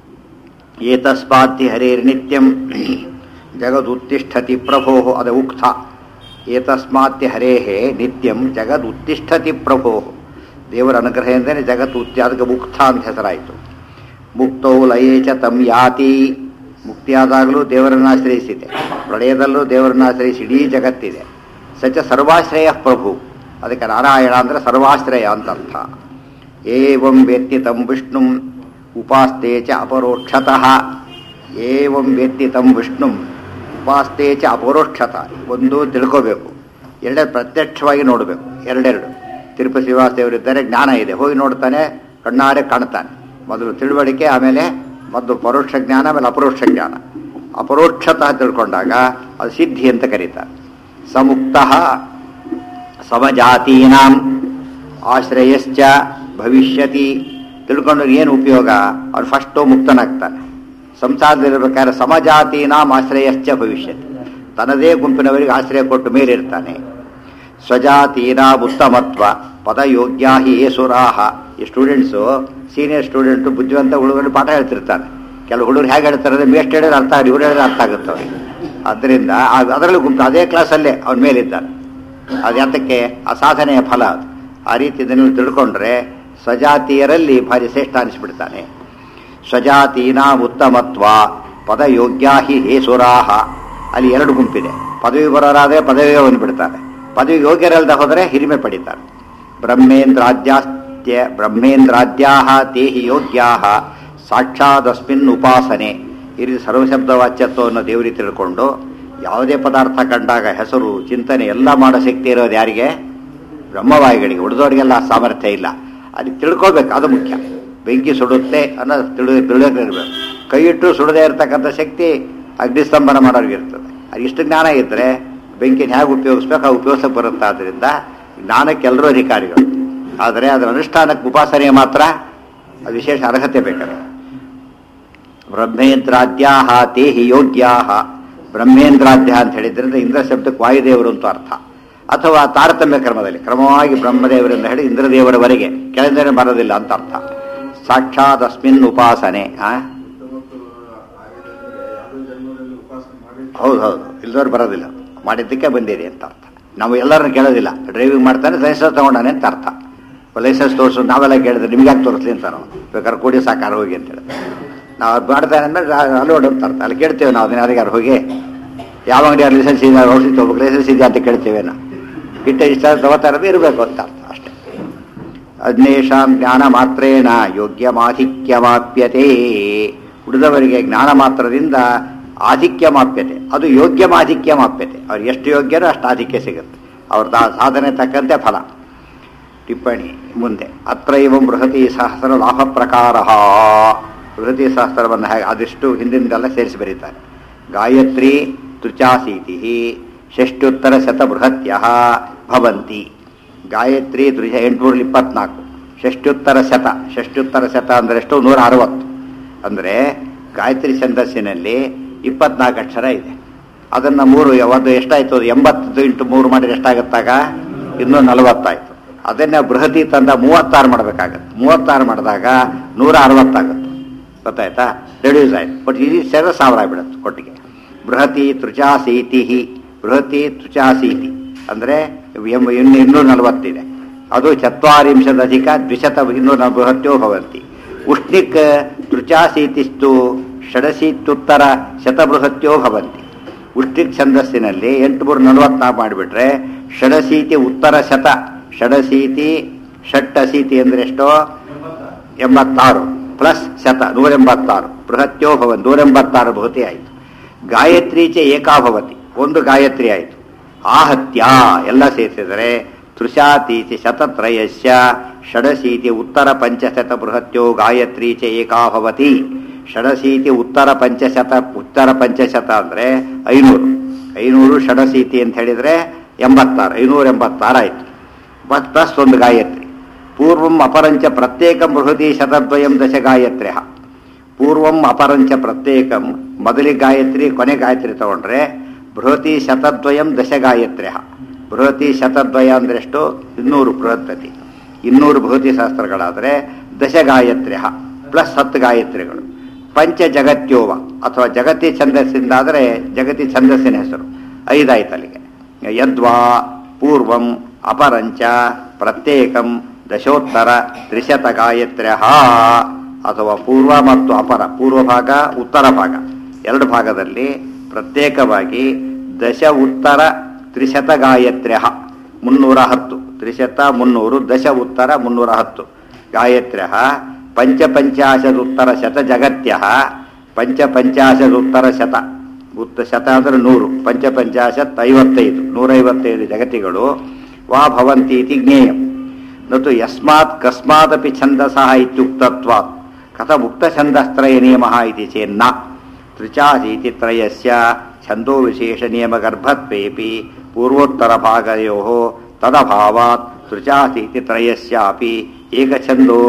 ಏತಸ್ಮಾತಿ ಹರೇರ್ನಿತ್ಯಂ ಜಗದುತ್ತಿಷ್ಠತಿ ಪ್ರಭೋ ಅದು ಉಕ್ತ ಏತಸ್ಮಾತಿ ಹರೇಃ ನಿತ್ಯಂ ಜಗದುತ್ತಿಷ್ಠತಿ ಪ್ರಭೋ ದೇವರ ಅನುಗ್ರಹದಿಂದಲೇ ಜಗತ್ತು ಉತ್ತಿ ಅದಕ್ಕೆ ಮುಕ್ತ ಅಂತ ಹೆಸರಾಯಿತು ಮುಕ್ತೌ ಲಯೇ ಚ ತಂ ಯಾತಿ ಮುಕ್ತಿಯಾದಾಗಲೂ ದೇವರನ್ನು ಆಶ್ರಯಿಸಿದೆ ಪ್ರಳಯದಲ್ಲೂ ದೇವರನ್ನು ಆಶ್ರಯಿಸಿ ಇಡೀ ಜಗತ್ತಿದೆ ಸಚ ಸರ್ವಾಶ್ರಯ ಪ್ರಭು ಅದಕ್ಕೆ ನಾರಾಯಣ ಅಂದರೆ ಸರ್ವಾಶ್ರಯ ಅಂತ ಅರ್ಥ ಏವಂ ವೇತ್ತಿ ತಂ ವಿಷ್ಣು ಉಪಾಸ್ತೆ ಚ ಅಪರೋಕ್ಷತಃ ಏವಂ ವೇತ್ತಿ ತಂ ವಿಷ್ಣು ಉಪಾಸ್ತೆ ಚ ಅಪರೋಕ್ಷತ ಒಂದು ತಿಳ್ಕೋಬೇಕು ಎರಡೇ ಪ್ರತ್ಯಕ್ಷವಾಗಿ ನೋಡಬೇಕು ಎರಡೆರಡು ತಿರುಪತಿ ಶ್ರೀನಿವಾಸ ದೇವರಿದ್ದಾರೆ ಜ್ಞಾನ ಇದೆ ಹೋಗಿ ನೋಡ್ತಾನೆ ಕಣ್ಣಾರೆ ಕಾಣ್ತಾನೆ ಮೊದಲು ತಿಳುವಳಿಕೆ ಆಮೇಲೆ ಮೊದಲು ಪರೋಕ್ಷ ಜ್ಞಾನ ಆಮೇಲೆ ಅಪರೋಕ್ಷ ಜ್ಞಾನ ಅಪರೋಕ್ಷತಃ ತಿಳ್ಕೊಂಡಾಗ ಅದು ಸಿದ್ಧಿ ಅಂತ ಕರೀತಾರೆ ಸಮುಕ್ತ ಸಮಜಾತೀನಾಂ ಆಶ್ರಯಶ್ಚ ಭವಿಷ್ಯತಿ ತಿಳ್ಕೊಂಡ್ರೆ ಏನು ಉಪಯೋಗ ಅವ್ನು ಫಸ್ಟು ಮುಕ್ತನಾಗ್ತಾನೆ ಸಂಸಾರದಲ್ಲಿರ್ಬೇಕಾದ್ರೆ ಸಮಜಾತೀನಾಂ ಆಶ್ರಯಶ್ಚ ಭವಿಷ್ಯತಿ ತನ್ನದೇ ಗುಂಪಿನವರಿಗೆ ಆಶ್ರಯ ಕೊಟ್ಟು ಮೇಲಿರ್ತಾನೆ ಸ್ವಜಾತೀನ ಉತ್ತಮತ್ವ ಪದಯೋಗ್ಯಾ ಹಿ ಯೇಸುರಾಹ ಈ ಸ್ಟೂಡೆಂಟ್ಸು ಸೀನಿಯರ್ ಸ್ಟೂಡೆಂಟು ಬುದ್ಧಿವಂತ ಹುಡುಗರು ಪಾಠ ಹೇಳ್ತಿರ್ತಾನೆ ಕೆಲವು ಹುಡುಗರು ಹೇಗೆ ಹೇಳ್ತಾರೆ ಅಂದರೆ ಮೇಸ್ಟ್ ಹೇಳಿದ್ರೆ ಅರ್ಥ ಆಗಿ ಇವ್ರು ಹೇಳಿದ್ರೆ ಅರ್ಥ ಆಗುತ್ತೆ ಅವ್ರಿಗೆ ಆದ್ದರಿಂದ ಆ- ಅದರಲ್ಲೂ ಗುಂಪು ಅದೇ ಕ್ಲಾಸಲ್ಲೇ ಅವನ ಮೇಲಿದ್ದಾನೆ ಅದು ಯಾತಕ್ಕೆ ಆ ಸಾಧನೆಯ ಫಲ ಅದು ಆ ರೀತಿ ನೀವು ತಿಳ್ಕೊಂಡ್ರೆ ಸ್ವಜಾತಿಯರಲ್ಲಿ ಭಾರಿ ಶ್ರೇಷ್ಠ ಅನಿಸ್ಬಿಡ್ತಾನೆ ಸ್ವಜಾತೀನ ಉತ್ತಮತ್ವ ಪದಯೋಗ್ಯ ಹಿ ಹೇಸುರಾಹ ಅಲ್ಲಿ ಎರಡು ಗುಂಪಿದೆ ಪದವಿ ಬರೋರಾದ್ರೆ ಪದವಿ ಬಂದ್ಬಿಡ್ತಾರೆ ಪದವಿ ಯೋಗ್ಯರಲ್ದ ಹೋದರೆ ಹಿರಿಮೆ ಪಡಿತಾರೆ ಬ್ರಹ್ಮೇಂದ್ರಾದ್ಯಾಸ್ತ್ಯ ಬ್ರಹ್ಮೇಂದ್ರಾದ್ಯಾ ತೇ ಹಿ ಯೋಗ್ಯಾ ಸಾಕ್ಷಾದಸ್ಮಿನ್ ಉಪಾಸನೆ ಈ ರೀತಿ ಸರ್ವಶಬ್ದ ವಾಚ್ಯತ್ವವನ್ನು ದೇವರಿ ತಿಳ್ಕೊಂಡು ಯಾವುದೇ ಪದಾರ್ಥ ಕಂಡಾಗ ಹೆಸರು ಚಿಂತನೆ ಎಲ್ಲ ಮಾಡೋ ಶಕ್ತಿ ಇರೋದು ಯಾರಿಗೆ ಬ್ರಹ್ಮವಾಯಿಗಳಿಗೆ ಉಳಿದವರಿಗೆಲ್ಲ ಆ ಸಾಮರ್ಥ್ಯ ಇಲ್ಲ ಅಲ್ಲಿ ತಿಳ್ಕೊಬೇಕು ಅದು ಮುಖ್ಯ ಬೆಂಕಿ ಸುಡುತ್ತೆ ಅನ್ನೋ ತಿಳಿ ತಿಳಿದಿರ್ಬೇಕು ಕೈ ಇಟ್ಟು ಸುಡದೇ ಇರತಕ್ಕಂಥ ಶಕ್ತಿ ಅಗ್ನಿಸ್ತಂಭನ ಮಾಡೋರಿಗೆ ಇರ್ತದೆ ಅದು ಇಷ್ಟು ಜ್ಞಾನ ಇದ್ದರೆ ಬೆಂಕಿನ ಹೇಗೆ ಉಪಯೋಗಿಸ್ಬೇಕು ಆ ಉಪಯೋಗಿಸಕ್ಕೆ ಬರುತ್ತೆ ಆದ್ದರಿಂದ ಜ್ಞಾನಕ್ಕೆ ಎಲ್ಲರೂ ಅಧಿಕಾರಿಗಳು ಆದರೆ ಅದರ ಅನುಷ್ಠಾನಕ್ಕೆ ಉಪಾಸನೆ ಮಾತ್ರ ಅದು ವಿಶೇಷ ಅರ್ಹತೆ ಬೇಕಾದ್ರೆ ಬ್ರಹ್ಮೇಂದ್ರಾದ್ಯಾ ತೇ ಹಿ ಯೋಗ್ಯಾ ಬ್ರಹ್ಮೇಂದ್ರಾದ್ಯ ಅಂತ ಹೇಳಿದ್ರಿಂದ ಇಂದ್ರ ಶಬ್ದಕ್ಕೆ ವಾಯುದೇವರು ಅಂತ ಅರ್ಥ ಅಥವಾ ತಾರತಮ್ಯ ಕ್ರಮದಲ್ಲಿ ಕ್ರಮವಾಗಿ ಬ್ರಹ್ಮದೇವರಿಂದ ಹೇಳಿ ಇಂದ್ರದೇವರವರೆಗೆ ಕೆಳಂದರೆ ಬರೋದಿಲ್ಲ ಅಂತ ಅರ್ಥ ಸಾಕ್ಷಾತ್ ಅಸ್ಮಿನ್ ಉಪಾಸನೆ ಆ ಯಾವುದೋ ಜನ್ಮದಲ್ಲಿ ಉಪಾಸನೆ ಮಾಡಿ ಹೌದು ಹೌದು ಇಲ್ದವ್ರು ಬರೋದಿಲ್ಲ ಮಾಡಿದ್ದಕ್ಕೆ ಬಂದಿದೆ ಅಂತ ಅರ್ಥ ನಾವು ಎಲ್ಲರನ್ನು ಕೇಳೋದಿಲ್ಲ ಡ್ರೈವಿಂಗ್ ಮಾಡ್ತಾನೆ ಲೈಸೆನ್ಸ್ ತಗೊಂಡಾನೆ ಅಂತ ಅರ್ಥ ಲೈಸೆನ್ಸ್ ತೋರಿಸು ನಾವೆಲ್ಲ ಕೇಳಿದ್ರೆ ನಿಮ್ಗೆ ಯಾಕೆ ತೋರಿಸ್ಲಿ ಅಂತ ನಾವು ಬೇಕಾದ್ರೆ ಕೂಡಿ ಸಾಕಾರ ಹೋಗಿ ಅಂತ ಹೇಳಿ ನಾವು ಅದು ಮಾಡ್ತಾನೆ ಅಂದ್ರೆ ಅಲೋಡ್ ಅಂತ ಅರ್ಥ ಅಲ್ಲಿ ಕೇಳ್ತೇವೆ ನಾವು ಅದನ್ನ ಯಾರಿಗಾರು ಹೋಗಿ ಯಾವ ಅಂಗಡಿ ಲೈಸೆನ್ಸ್ ಇದೆ ಔಷಧಿ ತಗೋಬೇಕು ಲೈಸೆನ್ಸ್ ಇದೆ ಅಂತ ಕೇಳ್ತೇವೆ ನಾವು ಇಟ್ಟ ಇಷ್ಟ ತಗೋತಾ ಇರೋದು ಇರಬೇಕು ಅಂತ ಅರ್ಥ ಅಷ್ಟೇ ಅಗ್ನೇಶಾಂ ಜ್ಞಾನ ಮಾತ್ರೇಣ ಯೋಗ್ಯಮಾಧಿಕ್ಯಮಾಪ್ಯತೆ ಉಳಿದವರಿಗೆ ಜ್ಞಾನ ಮಾತ್ರದಿಂದ ಆಧಿಕ್ಯಮಾಪ್ಯತೆ ಅದು ಯೋಗ್ಯಮಾಧಿಕ್ಯಮಾಪ್ಯತೆ ಅವ್ರು ಎಷ್ಟು ಯೋಗ್ಯರೋ ಅಷ್ಟು ಆಧಿಕ್ಯ ಸಿಗುತ್ತೆ ಅವ್ರ ದಾ- ಸಾಧನೆ ತಕ್ಕಂತೆ ಫಲ ಟಿಪ್ಪಣಿ ಮುಂದೆ ಅತ್ರ ಇವ ಬೃಹತಿ ಸಹಸ್ರ ಲಾಭ ಪ್ರಕಾರ ಬೃಹತಿ ಸಹಸ್ರವನ್ನು ಹೇಗೆ ಅದಿಷ್ಟು ಹಿಂದಿಂದೆಲ್ಲ ಸೇರಿಸಿ ಬರೀತಾರೆ ಗಾಯತ್ರಿ ತೃಚಾಸೀತಿ ಷಷ್ಟ್ಯುತ್ತರ ಶತ ಬೃಹತ್ಯ ಭವಂತಿ ಗಾಯತ್ರಿ ತ್ರಿಜ ಎಂಟುನೂರ ಇಪ್ಪತ್ನಾಲ್ಕು ಷಷ್ಟ್ಯುತ್ತರ ಶತ ಷಷ್ಟ್ಯುತ್ತರ ಶತ ಅಂದ್ರೆ ಎಷ್ಟು ನೂರ ಅರವತ್ತು ಅಂದರೆ ಗಾಯತ್ರಿ ಛಂದಸ್ಸಿನಲ್ಲಿ ಇಪ್ಪತ್ನಾಲ್ಕು ಅಕ್ಷರ ಇದೆ ಅದನ್ನು ಮೂರು ಒಂದು ಎಷ್ಟಾಯ್ತು ಅದು ಎಂಬತ್ತು ಇಂಟು ಮೂರು ಮಾಡಿದ್ರೆ ಎಷ್ಟಾಗುತ್ತಾಗ ಇನ್ನೂ ನಲವತ್ತಾಯ್ತು ಅದನ್ನೇ ಬೃಹತಿ ತಂದ ಮೂವತ್ತಾರು ಮಾಡಬೇಕಾಗತ್ತೆ ಮೂವತ್ತಾರು ಮಾಡಿದಾಗ ನೂರ ಅರವತ್ತಾಗುತ್ತೆ ಗೊತ್ತಾಯ್ತಾ ರೆಡ್ಯೂಸ್ ಆಯ್ತು ಬಟ್ ಇದು ಸೇರ ಸಾವಿರ ಆಗ್ಬಿಡುತ್ತೆ ಒಟ್ಟಿಗೆ ಬೃಹತಿ ತೃಚಾಸೀತಿ ಬೃಹತಿ ತೃಚಾಸೀತಿ ಅಂದರೆ ಎಂ- ಇನ್ನು ಇನ್ನೂರ ನಲವತ್ತಿದೆ ಅದು ಚತ್ವಾರಿಂಶದಧಿಕ ದ್ವಿಶತ ಇನ್ನೂರ ಬೃಹತ್ಯೋ ಭವಂತಿ ಉಷ್ಣಿಕ್ ತೃಚಾಸೀತಿಸ್ತು ಷಡಶೀತ್ಯುತ್ತರ ಶತಬೃಹತ್ಯೋ ಭವಂತಿ ಉಷ್ಟಿಕ್ ಛಂದಸ್ಸಿನಲ್ಲಿ ಎಂಟುನೂರ ನಲವತ್ನಾಲ್ಕು ಮಾಡಿಬಿಟ್ರೆ ಷಡಶೀತಿ ಉತ್ತರ ಶತ ಷಡಶೀತಿ ಷಟ್ಟಶೀತಿ ಅಂದ್ರೆ ಎಷ್ಟೋ ಎಂಬತ್ತಾರು ಪ್ಲಸ್ ಶತ ನೂರ ಎಂಬತ್ತಾರು ಬೃಹತ್ಯೋ ಭವನ್ ನೂರ ಎಂಬತ್ತಾರು ಭವತಿ ಆಯಿತು ಗಾಯತ್ರಿ ಚ ಏಕಾಭವತಿ ಒಂದು ಗಾಯತ್ರಿ ಆಯಿತು ಆಹತ್ಯ ಎಲ್ಲ ಸೇರಿಸಿದರೆ ತೃಷಾತೀತಿ ಶತತ್ರಯಸ್ಯ ಷಡಶೀತಿ ಉತ್ತರ ಪಂಚಶತ ಬೃಹತ್ಯೋ ಗಾಯತ್ರಿ ಚ ಏಕಾಭವತಿ ಷಡಶೀತಿ ಉತ್ತರ ಪಂಚಶತ ಉತ್ತರ ಪಂಚಶತ ಅಂದರೆ ಐನೂರು ಐನೂರು ಷಡಶೀತಿ ಅಂತ ಹೇಳಿದರೆ ಎಂಬತ್ತಾರು ಐನೂರ ಎಂಬತ್ತಾರು ಆಯಿತು ಮತ್ ಪ್ಲಸ್ ಒಂದು ಗಾಯತ್ರಿ ಪೂರ್ವಂ ಅಪರಂಚ ಪ್ರತ್ಯೇಕಂ ಬೃಹತಿ ಶತದ್ವಯಂ ದಶ ಗಾಯತ್ರ್ಯ ಪೂರ್ವಂ ಅಪರಂಚ ಪ್ರತ್ಯೇಕಂ ಮೊದಲಿಗೆ ಗಾಯತ್ರಿ ಕೊನೆ ಗಾಯತ್ರಿ ತಗೊಂಡ್ರೆ ಬೃಹತಿ ಶತದ್ವಯಂ ದಶ ಗಾಯತ್ರ್ಯ ಬೃಹತಿ ಶತದ್ವಯ ಅಂದ್ರೆ ಎಷ್ಟು ಇನ್ನೂರು ಬೃಹತ್ತತಿ ಇನ್ನೂರು ಬೃಹತಿ ಶಾಸ್ತ್ರಗಳಾದರೆ ದಶ ಗಾಯತ್ರ್ಯ ಪ್ಲಸ್ ಹತ್ತು ಗಾಯತ್ರಿಗಳು ಪಂಚ ಜಗತ್ಯೋವ ಅಥವಾ ಜಗತಿ ಛಂದಸ್ಸಿಂದಾದರೆ ಜಗತಿ ಛಂದಸ್ಸಿನ ಹೆಸರು ಐದಾಯ್ತು ಅಲ್ಲಿಗೆ ಯದ್ವಾ ಪೂರ್ವಂ ಅಪರಂಚ ಪ್ರತ್ಯೇಕಂ ದಶೋತ್ತರ ತ್ರಿಶತ ಗಾಯತ್ರ್ಯ ಅಥವಾ ಪೂರ್ವ ಮತ್ತು ಅಪರ ಪೂರ್ವ ಭಾಗ ಉತ್ತರ ಭಾಗ ಎರಡು ಭಾಗದಲ್ಲಿ ಪ್ರತ್ಯೇಕವಾಗಿ ದಶ ಉತ್ತರ ತ್ರಿಶತ ಗಾಯತ್ರ್ಯ ಮುನ್ನೂರ ಹತ್ತು ತ್ರಿಶತ ಮುನ್ನೂರು ದಶ ಉತ್ತರ ಮುನ್ನೂರ ಹತ್ತು ಗಾಯತ್ರ್ಯ ಪಂಚಪಂಚಾಶದುತ್ತರ ಶತ ಜಗತ್ಯ ಪಂಚಪಂಚಾಶದುತ್ತರ ಶತ ಉತ್ತ ಶತ ಅಂದರೆ ನೂರು ಪಂಚಪಂಚಾಶತ್ ಐವತ್ತೈದು ನೂರೈವತ್ತೈದು ಜಗತಿಗಳು ವಾ ಭವಂತಿ ಇತಿ ಜ್ಞೇಯಂ ನತು ಯಸ್ಮಾತ್ ಕಸ್ಮಾದಪಿ ಛಂದಸಃ ಇತ್ಯುಕ್ತತ್ವಾತ್ ಕಥ ಮುಕ್ತಛಂದಸ್ತ್ರಯ ನಿಯಮಃ ಇತಿ ಚೇನ್ನ ತ್ರಿಚಾಸೀತಿ ತ್ರಯಸ್ಯ ಛಂದೋ ವಿಶೇಷ ನಿಯಮ ಗರ್ಭತ್ವೇಪಿ ಪೂರ್ವೋತ್ತರ ಭಾಗಯೋಃ ತದಭಾವಾತ್ ತ್ರಿಚಾಸೀತಿ ತ್ರಯಸ್ಯಾಪಿ ಏಕಛಂದೋ